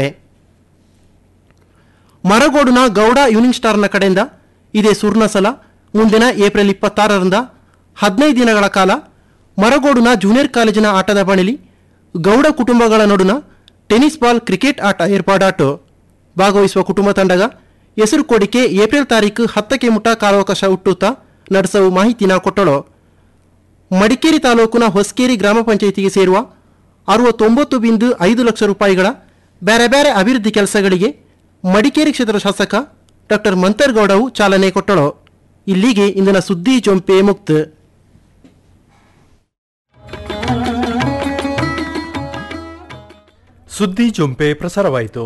ಮರಗೋಡುನ ಗೌಡ ಯೂನಿಂಗ್ ಸ್ಟಾರ್ನ ಕಡೆಯಿಂದ ಇದೇ ಸುರ್ಣಸಲ ಮುಂದಿನ ಏಪ್ರಿಲ್ ಇಪ್ಪತ್ತಾರರಿಂದ ಹದಿನೈದು ದಿನಗಳ ಕಾಲ ಮರಗೋಡುನ ಜೂನಿಯರ್ ಕಾಲೇಜಿನ ಆಟದ ಬಣಿಲಿ ಗೌಡ ಕುಟುಂಬಗಳ ನಡುನ ಟೆನ್ನಿಸ್ ಬಾಲ್ ಕ್ರಿಕೆಟ್ ಆಟ ಏರ್ಪಾಡಾಟು ಭಾಗವಹಿಸುವ ಕುಟುಂಬ ತಂಡಗ ಹೆಸರು ಕೋಡಿಕೆ ಏಪ್ರಿಲ್ ತಾರೀಕು ಹತ್ತಕ್ಕೆ ಮುಟ್ಟ ಕಾಲಾವಕಾಶ ಹುಟ್ಟುತ್ತಾ ನಡೆಸುವ ಮಾಹಿತಿನ ಕೊಟ್ಟಳು ಮಡಿಕೇರಿ ತಾಲೂಕಿನ ಹೊಸಕೇರಿ ಗ್ರಾಮ ಪಂಚಾಯಿತಿಗೆ ಸೇರುವ ಅರವತ್ತೊಂಬತ್ತು ಬಿಂದು ಐದು ಲಕ್ಷ ರೂಪಾಯಿಗಳ ಬೇರೆ ಬೇರೆ ಅಭಿವೃದ್ಧಿ ಕೆಲಸಗಳಿಗೆ ಮಡಿಕೇರಿ ಕ್ಷೇತ್ರದ ಶಾಸಕ ಡಾಕ್ಟರ್ ಮಂತರ್ಗೌಡವು ಚಾಲನೆ ಕೊಟ್ಟಳು ಇಲ್ಲಿಗೆ ಇಂದಿನ ಸುದ್ದಿ ಚೊಂಪೆ ಮುಕ್ತ ಸುದ್ದಿ ಜೊಂಪೆ ಪ್ರಸಾರವಾಯಿತು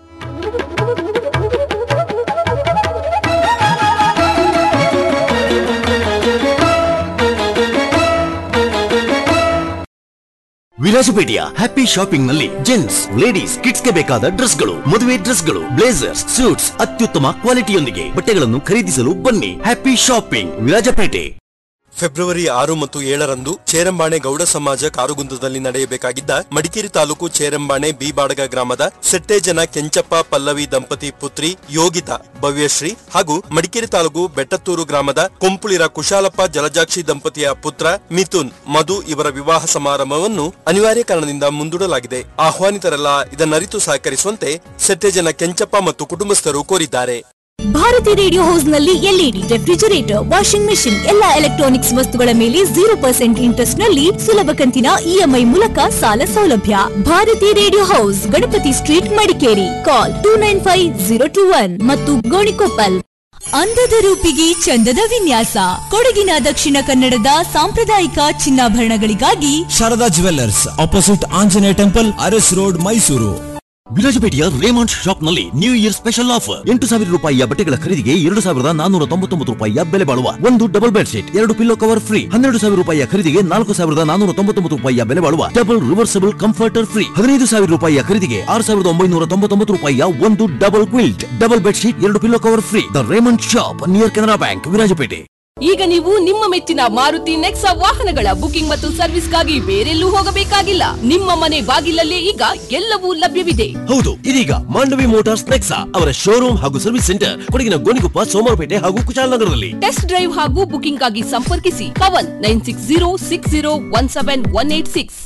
ವಿರಾಜಪೇಟೆಯ ಹ್ಯಾಪಿ ಶಾಪಿಂಗ್ ನಲ್ಲಿ ಜೆಂಟ್ಸ್ ಲೇಡೀಸ್ ಕಿಡ್ಸ್ ಗೆ ಬೇಕಾದ ಡ್ರೆಸ್ಗಳು ಮದುವೆ ಡ್ರೆಸ್ಗಳು ಬ್ಲೇಸರ್ಸ್ ಸೂಟ್ಸ್ ಅತ್ಯುತ್ತಮ ಕ್ವಾಲಿಟಿಯೊಂದಿಗೆ ಬಟ್ಟೆಗಳನ್ನು ಖರೀದಿಸಲು ಬನ್ನಿ ಹ್ಯಾಪಿ ಶಾಪಿಂಗ್ ವಿರಾಜಪೇಟೆ ಫೆಬ್ರವರಿ ಆರು ಮತ್ತು ಏಳರಂದು ಚೇರಂಬಾಣೆ ಗೌಡ ಸಮಾಜ ಕಾರುಗುಂದದಲ್ಲಿ ನಡೆಯಬೇಕಾಗಿದ್ದ ಮಡಿಕೇರಿ ತಾಲೂಕು ಚೇರಂಬಾಣೆ ಬಿ ಬಾಡಗ ಗ್ರಾಮದ ಸೆಟ್ಟೇಜನ ಕೆಂಚಪ್ಪ ಪಲ್ಲವಿ ದಂಪತಿ ಪುತ್ರಿ ಯೋಗಿತಾ ಭವ್ಯಶ್ರೀ ಹಾಗೂ ಮಡಿಕೇರಿ ತಾಲೂಕು ಬೆಟ್ಟತ್ತೂರು ಗ್ರಾಮದ ಕೊಂಪುಳಿರ ಕುಶಾಲಪ್ಪ ಜಲಜಾಕ್ಷಿ ದಂಪತಿಯ ಪುತ್ರ ಮಿಥುನ್ ಮಧು ಇವರ ವಿವಾಹ ಸಮಾರಂಭವನ್ನು ಅನಿವಾರ್ಯ ಕಾರಣದಿಂದ ಮುಂದೂಡಲಾಗಿದೆ ಆಹ್ವಾನಿತರೆಲ್ಲ ಇದನ್ನರಿತು ಸಹಕರಿಸುವಂತೆ ಸೆಟ್ಟೇಜನ ಕೆಂಚಪ್ಪ ಮತ್ತು ಕುಟುಂಬಸ್ಥರು ಕೋರಿದ್ದಾರೆ ಭಾರತಿ ರೇಡಿಯೋ ಹೌಸ್ ನಲ್ಲಿ ಎಲ್ಇಡಿ ರೆಫ್ರಿಜರೇಟರ್ ವಾಷಿಂಗ್ ಮೆಷಿನ್ ಎಲ್ಲಾ ಎಲೆಕ್ಟ್ರಾನಿಕ್ಸ್ ವಸ್ತುಗಳ ಮೇಲೆ ಜೀರೋ ಪರ್ಸೆಂಟ್ ಇಂಟ್ರೆಸ್ಟ್ ನಲ್ಲಿ ಸುಲಭ ಕಂತಿನ ಇಎಂಐ ಮೂಲಕ ಸಾಲ ಸೌಲಭ್ಯ Bharathi radio house Ganapati street Madikeri call two nine five zero two one ಮತ್ತು ಗೋಣಿಕೊಪ್ಪಲ್ ಅಂದದ ರೂಪಿಗೆ ಚಂದದ ವಿನ್ಯಾಸ ಕೊಡಗಿನ ದಕ್ಷಿಣ ಕನ್ನಡದ ಸಾಂಪ್ರದಾಯಿಕ ಚಿನ್ನಾಭರಣಗಳಿಗಾಗಿ Sharada jewellers opposite Anjaneya temple Aras road Mysuru ವಿರಾಜಪೇಟೆಯ ರೇಮಂಡ್ ಶಾಪ್ ನಲ್ಲಿ ನ್ಯೂ ಇಯರ್ ಸ್ಪೆಷಲ್ ಆಫರ್ ಎಂಟು ಸಾವಿರ ರೂಪಾಯಿಯ ಬಟ್ಟೆಗಳ ಖರೀದಿಗೆ ಎರಡು ಸಾವಿರದ ನಾನೂರ ತೊಂಬತ್ತೊಂಬತ್ತು ರೂಪಾಯಿಯ ಬೆಲೆ ಬಾಳುವ ಒಂದು ಡಬಲ್ ಬೆಡ್ ಶೀಟ್ ಎರಡು ಪಿಲ್ಲೋ ಕವರ್ ಫ್ರೀ ಹನ್ನೆರಡು ಸಾವಿರ ರೂಪಾಯಿಯ ಖರೀದಿಗೆ ನಾಲ್ಕು ಸಾವಿರದ ನಾನೂರ ತೊಂಬತ್ತೊಂಬತ್ತು ರೂಪಾಯಿಯ ಬೆಲೆ ಬಾಳುವ ಡಬಲ್ ರಿವರ್ಸಬಲ್ ಕಂಫರ್ಟರ್ ಫ್ರೀ ಹದಿನೈದು ಸಾವಿರ ರೂಪಾಯಿಯ ಖರೀದಿಗೆ ಆರು ಸಾವಿರದ ಒಂಬೈನೂರ ತೊಂಬತ್ತೊಂಬತ್ತು ರೂಪಾಯಿಯ ಒಂದು double quilt double bed sheet ಎರಡು pillow cover free the Raymond shop near Canara bank Virajpete ಈಗ ನೀವು ನಿಮ್ಮ ಮೆಚ್ಚಿನ ಮಾರುತಿ ನೆಕ್ಸಾ ವಾಹನಗಳ ಬುಕಿಂಗ್ ಮತ್ತು ಸರ್ವಿಸ್ಗಾಗಿ ಬೇರೆಲ್ಲೂ ಹೋಗಬೇಕಾಗಿಲ್ಲ ನಿಮ್ಮ ಮನೆ ಬಾಗಿಲಲ್ಲೇ ಈಗ ಎಲ್ಲವೂ ಲಭ್ಯವಿದೆ ಹೌದು ಇದೀಗ ಮಾಂಡವಿ ಮೋಟಾರ್ಸ್ ನೆಕ್ಸಾ ಅವರ ಶೋರೂಮ್ ಹಾಗೂ ಸರ್ವಿಸ್ ಸೆಂಟರ್ ಕೊಡಗಿನ ಗೋಣಿಕೊಪ್ಪ ಸೋಮವಾರಪೇಟೆ ಹಾಗೂ ಕುಶಾಲನಗರದಲ್ಲಿ ಟೆಸ್ಟ್ ಡ್ರೈವ್ ಹಾಗೂ ಬುಕಿಂಗ್ ಆಗಿ ಸಂಪರ್ಕಿಸಿ Pavan nine six zero six zero one seven one eight six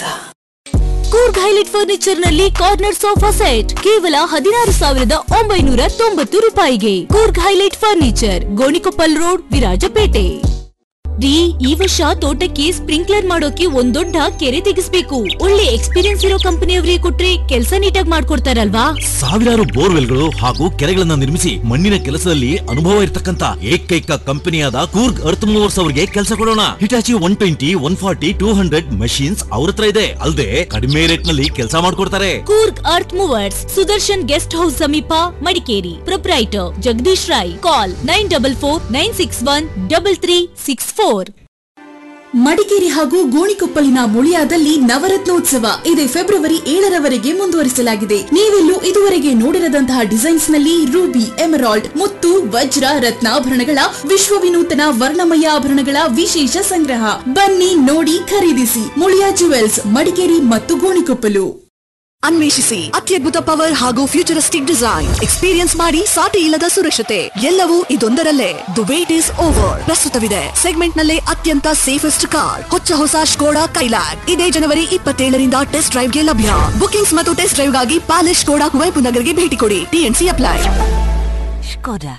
Coorg highlight furniture ನಲ್ಲಿ ಕಾರ್ನರ್ ಸೋಫಾ ಸೆಟ್ ಕೇವಲ ಹದಿನಾರು ಸಾವಿರದ ಒಂಬೈನೂರ ತೊಂಬತ್ತು ರೂಪಾಯಿಗೆ Coorg highlight furniture Gonikoppal road Virajpete ರೀ ಈ ವರ್ಷ ತೋಟಕ್ಕೆ ಸ್ಪ್ರಿಂಕ್ಲರ್ ಮಾಡೋಕೆ ಒಂದ್ ದೊಡ್ಡ ಕೆರೆ ತೆಗಿಸ್ಬೇಕು ಒಳ್ಳೆ ಎಕ್ಸ್ಪೀರಿಯನ್ಸ್ ಇರೋ ಕಂಪನಿಯವರಿಗೆ ಕೊಟ್ರೆ ಕೆಲಸ ನೀಟಾಗಿ ಮಾಡ್ಕೊಡ್ತಾರಲ್ವಾ ಸಾವಿರಾರು ಬೋರ್ವೆಲ್ಗಳು ಹಾಗೂ ಕೆರೆಗಳನ್ನ ನಿರ್ಮಿಸಿ ಮಣ್ಣಿನ ಕೆಲಸದಲ್ಲಿ ಅನುಭವ ಇರತಕ್ಕಂತ ಏಕೈಕ ಕಂಪನಿಯಾದ ಕೂರ್ಗ್ ಅರ್ತ್ ಮೂವರ್ಸ್ ಅವರಿಗೆ ಕೆಲಸ ಕೊಡೋಣ Hitachi one twenty one forty two hundred machines ಅವ್ರ ಹತ್ರ ಇದೆ ಅಲ್ಲದೆ ಕಡಿಮೆ ರೇಟ್ ನಲ್ಲಿ ಕೆಲಸ ಮಾಡ್ಕೊಡ್ತಾರೆ Coorg earth movers Sudarshan guest house ಸಮೀಪ Madikeri proprietor Jagadish Rai call nine double four nine six one double three six four Madikeri ಹಾಗೂ ಗೋಣಿಕೊಪ್ಪಲಿನ ಮುಳಿಯಾದಲ್ಲಿ ನವರತ್ನೋತ್ಸವ ಇದೇ ಫೆಬ್ರವರಿ ಏಳರವರೆಗೆ ಮುಂದುವರಿಸಲಾಗಿದೆ ನೀವೆಲ್ಲೂ ಇದುವರೆಗೆ ನೋಡಿರದಂತಹ ಡಿಸೈನ್ಸ್ ನಲ್ಲಿ ರೂಬಿ ಎಮರಾಲ್ಡ್ ಮುತ್ತು ವಜ್ರ ರತ್ನಾಭರಣಗಳ ವಿಶ್ವ ವಿನೂತನ ವರ್ಣಮಯ ಆಭರಣಗಳ ವಿಶೇಷ ಸಂಗ್ರಹ ಬನ್ನಿ ನೋಡಿ ಖರೀದಿಸಿ ಮುಳಿಯಾ ಜುವೆಲ್ಸ್ ಮಡಿಕೇರಿ ಮತ್ತು ಗೋಣಿಕೊಪ್ಪಲು ಅನ್ವೇಷಿಸಿ ಅತ್ಯದ್ಭುತ ಪವರ್ ಹಾಗೂ ಫ್ಯೂಚರಿಸ್ಟಿಕ್ ಡಿಸೈನ್ ಎಕ್ಸ್ಪೀರಿಯನ್ಸ್ ಮಾಡಿ ಸಾಟಿ ಇಲ್ಲದ ಸುರಕ್ಷತೆ ಎಲ್ಲವೂ ಇದೊಂದರಲ್ಲೇ ದ ವೇಟ್ ಇಸ್ ಓವರ್ ಪ್ರಸ್ತುತವಿದೆ ಸೆಗ್ಮೆಂಟ್ ನಲ್ಲೇ ಅತ್ಯಂತ ಸೇಫೆಸ್ಟ್ ಕಾರ್ ಹೊಚ್ಚ ಹೊಸ ಸ್ಕೋಡಾ ಕೈಲಾಕ್ ಇದೇ ಜನವರಿ ಇಪ್ಪತ್ತೇಳರಿಂದ ಟೆಸ್ಟ್ ಡ್ರೈವ್ಗೆ ಲಭ್ಯ ಬುಕಿಂಗ್ಸ್ ಮತ್ತು ಟೆಸ್ಟ್ ಡ್ರೈವ್ಗಾಗಿ ಪ್ಯಾಲೇಸ್ ಸ್ಕೋಡಾ ಕುವೆಂಪು ನಗರ್ಗೆ ಭೇಟಿ ಕೊಡಿ ಟಿಎನ್ಸಿ ಅಪ್ಲೈ Skoda.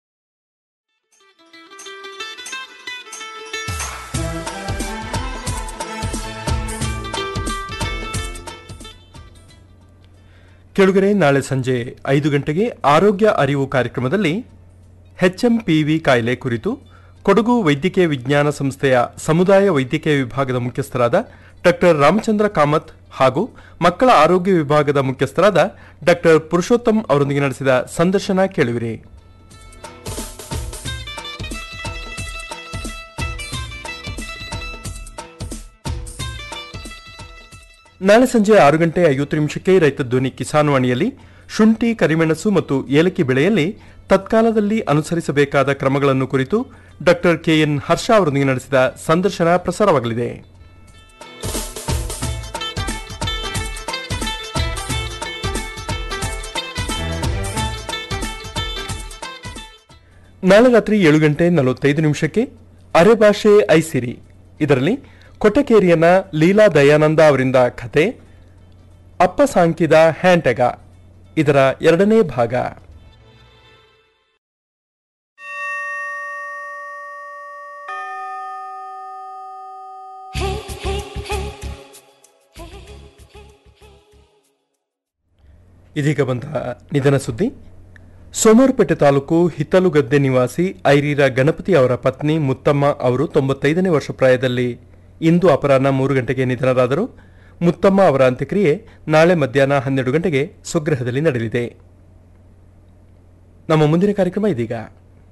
ಕೆಳಗರೆ ನಾಳೆ ಸಂಜೆ ಐದು ಗಂಟೆಗೆ ಆರೋಗ್ಯ ಅರಿವು ಕಾರ್ಯಕ್ರಮದಲ್ಲಿ ಎಚ್ಎಂಪಿವಿ ಕಾಯಿಲೆ ಕುರಿತು ಕೊಡಗು ವೈದ್ಯಕೀಯ ವಿಜ್ಞಾನ ಸಂಸ್ಥೆಯ ಸಮುದಾಯ ವೈದ್ಯಕೀಯ ವಿಭಾಗದ ಮುಖ್ಯಸ್ಥರಾದ ಡಾಕ್ಟರ್ ರಾಮಚಂದ್ರ ಕಾಮತ್ ಹಾಗೂ ಮಕ್ಕಳ ಆರೋಗ್ಯ ವಿಭಾಗದ ಮುಖ್ಯಸ್ಥರಾದ ಡಾಕ್ಟರ್ ಪುರುಷೋತ್ತಮ್ ಅವರೊಂದಿಗೆ ನಡೆಸಿದ ಸಂದರ್ಶನ ಕೇಳುವಿರಿ ನಾಳೆ ಸಂಜೆ ಆರು ಗಂಟೆ ಐವತ್ತು ನಿಮಿಷಕ್ಕೆ ರೈತ ಧ್ವನಿ ಕಿಸಾನ್ ವಾಣಿಯಲ್ಲಿ ಶುಂಠಿ ಕರಿಮೆಣಸು ಮತ್ತು ಏಲಕ್ಕಿ ಬೆಳೆಯಲ್ಲಿ ತತ್ಕಾಲದಲ್ಲಿ ಅನುಸರಿಸಬೇಕಾದ ಕ್ರಮಗಳನ್ನು ಕುರಿತು ಡಾಕ್ಟರ್ ಕೆಎನ್ ಹರ್ಷ ಅವರೊಂದಿಗೆ ನಡೆಸಿದ ಸಂದರ್ಶನ ಪ್ರಸಾರವಾಗಲಿದೆ ನಾಳೆ ರಾತ್ರಿ ಏಳು ಗಂಟೆ ನಲವತ್ತೈದು ನಿಮಿಷಕ್ಕೆ ಅರೆಭಾಷೆ ಐಸಿರಿ ಇದರಲ್ಲಿ ಕೊಟ್ಟಕೇರಿಯನ್ನ ಲೀಲಾ ದಯಾನಂದ ಅವರಿಂದ ಕತೆ ಅಪ್ಪ ಸಾಂಕಿದ ಹ್ಯಾಂಟೆಗ ಇದರ ಎರಡನೇ ಭಾಗ ಇದೀಗ ಬಂದ ನಿಧನ ಸುದ್ದಿ ಸೋಮವಾರಪೇಟೆ ತಾಲೂಕು ಹಿತ್ತಲುಗದ್ದೆ ನಿವಾಸಿ ಐರೀರ ಗಣಪತಿ ಅವರ ಪತ್ನಿ ಮುತ್ತಮ್ಮ ಅವರು ತೊಂಬತ್ತೈದನೇ ವರ್ಷ ಪ್ರಾಯದಲ್ಲಿ ಇಂದು ಅಪರಾಹ್ನ ಮೂರು ಗಂಟೆಗೆ ನಿಧನರಾದರು ಮುತ್ತಮ್ಮ ಅವರ ಅಂತ್ಯಕ್ರಿಯೆ ನಾಳೆ ಮಧ್ಯಾಹ್ನ ಹನ್ನೆರಡು ಗಂಟೆಗೆ ಸ್ವಗೃಹದಲ್ಲಿ ನಡೆಯಲಿದೆ ನಮ್ಮ ಮುಂದಿನ ಕಾರ್ಯಕ್ರಮ ಇದೀಗ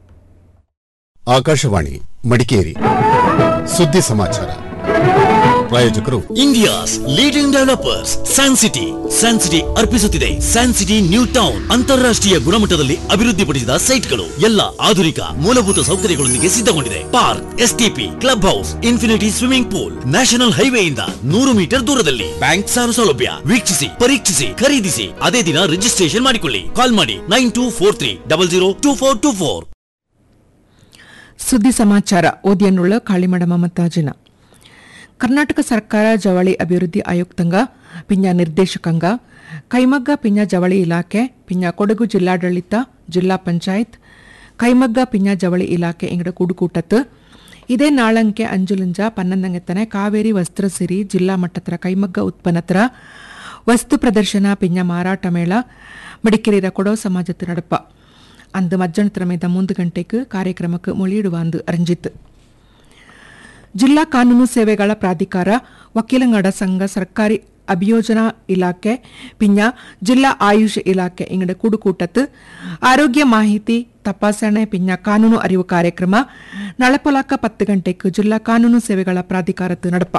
ಆಕಾಶವಾಣಿ ಮಡಿಕೇರಿ ಸುದ್ದಿ ಸಮಾಚಾರ ಪ್ರಾಯೋಜಕರು India's leading developers San City San City ಅರ್ಪಿಸುತ್ತಿದೆ ಸ್ಯಾನ್ ಸಿಟಿ ನ್ಯೂ ಟೌನ್ ಅಂತಾರಾಷ್ಟ್ರೀಯ ಗುಣಮಟ್ಟದಲ್ಲಿ ಅಭಿವೃದ್ಧಿಪಡಿಸಿದ ಸೈಟ್ಗಳು ಎಲ್ಲ ಆಧುನಿಕ ಮೂಲಭೂತ ಸೌಕರ್ಯಗಳೊಂದಿಗೆ ಸಿದ್ಧಗೊಂಡಿದೆ park STP club house infinity swimming pool national ಹೈವೇಯಿಂದ ನೂರು ಮೀಟರ್ ದೂರದಲ್ಲಿ ಬ್ಯಾಂಕ್ ಸಾಲ ಸೌಲಭ್ಯ ವೀಕ್ಷಿಸಿ ಪರೀಕ್ಷಿಸಿ ಖರೀದಿಸಿ ಅದೇ ದಿನ ರಿಜಿಸ್ಟ್ರೇಷನ್ ಮಾಡಿಕೊಳ್ಳಿ ಕಾಲ್ ಮಾಡಿ nine two four three double zero two four two four ಸುದ್ದಿ ಸಮಾಚಾರ ಓದಿಯನ್ನುಳ್ಳ ಕಾಳಿಮಡ ಮಮತಾಜಿನ ಕರ್ನಾಟಕ ಸರ್ಕಾರ ಜವಳಿ ಅಭಿವೃದ್ಧಿ ಆಯುಕ್ತಂಗ ಪಿಂಜ ನಿರ್ದೇಶಕಂಗ ಕೈಮಗ್ಗ ಪಿಂಜ ಜವಳಿ ಇಲಾಖೆ ಪಿಂಜ ಕೊಡಗು ಜಿಲ್ಲಾಡಳಿತ ಜಿಲ್ಲಾ ಪಂಚಾಯತ್ ಕೈಮಗ್ಗ ಪಿಂಜ ಜವಳಿ ಇಲಾಖೆ ಇಂಗಡ ಕೂಡುಕೂಟತ್ತು ಇದೇ ನಾಳಂಕೆ ಅಂಜುಲಂಜ ಪನ್ನೊಂದಂಗೆತ್ತನೆ ಕಾವೇರಿ ವಸ್ತ್ರ ಸಿರಿ ಜಿಲ್ಲಾ ಮಟ್ಟತ್ರ ಕೈಮಗ್ಗ ಉತ್ಪನ್ನತ್ರ ವಸ್ತು ಪ್ರದರ್ಶನ ಪಿಂಜ ಮಾರಾಟ ಮೇಳ ಮಡಿಕೇರಿದ ಕೊಡೋ ಸಮಾಜத்து நடப்பா அந்த மஜ்ஜனத்திர மீத மூன்று ಗಂಟೆಗೆ ಕಾರ್ಯಕ್ರಮಕ್ಕೆ ಮೊಳಿಯಿಡುವಾಂದು ಅರಂಜಿತ್ತು ಜಿಲ್ಲಾ ಕಾನೂನು ಸೇವೆಗಳ ಪ್ರಾಧಿಕಾರ ವಕೀಲಂಗಡ ಸಂಘ ಸರ್ಕಾರಿ ಅಭಿಯೋಜನಾ ಇಲಾಖೆ ಪಿಂಜ ಜಿಲ್ಲಾ ಆಯುಷ್ ಇಲಾಖೆ ಇಂಗಡ ಕೂಡುಕೂಟತ್ತು ಆರೋಗ್ಯ ಮಾಹಿತಿ ತಪಾಸಣೆ ಪಿಂಜ ಕಾನೂನು ಅರಿವು ಕಾರ್ಯಕ್ರಮ ನಳಪೊಲಾಕ ಪತ್ತು ಗಂಟೆಗೆ ಜಿಲ್ಲಾ ಕಾನೂನು ಸೇವೆಗಳ ಪ್ರಾಧಿಕಾರத்து நடப்பா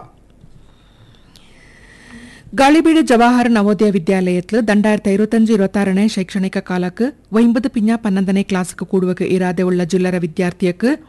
ಗಾಳಿಬೀಡು ಜವಾಹರ್ ನವೋದಯ ವಿದ್ಯಾಲಯத்தில் ரெண்டாயிரத்தி இருபத்தஞ்சு இருபத்தாறನೇ ಶೈಕ್ಷಣಿಕ ಕಾಲಕ್ಕೆ ಒಂಬತ್ತು ಪಿಂಜ ಪನ್ನೊಂದನೇ ಕ್ಲಾಸ್ಗೆ ಕೂಡುವಕ್ಕೆ ಇರಾದೆ ಉಳ್ಳ ಜಿಲ್ಲರ ವಿದ್ಯಾರ್ಥಿಯಕ್ಕೆ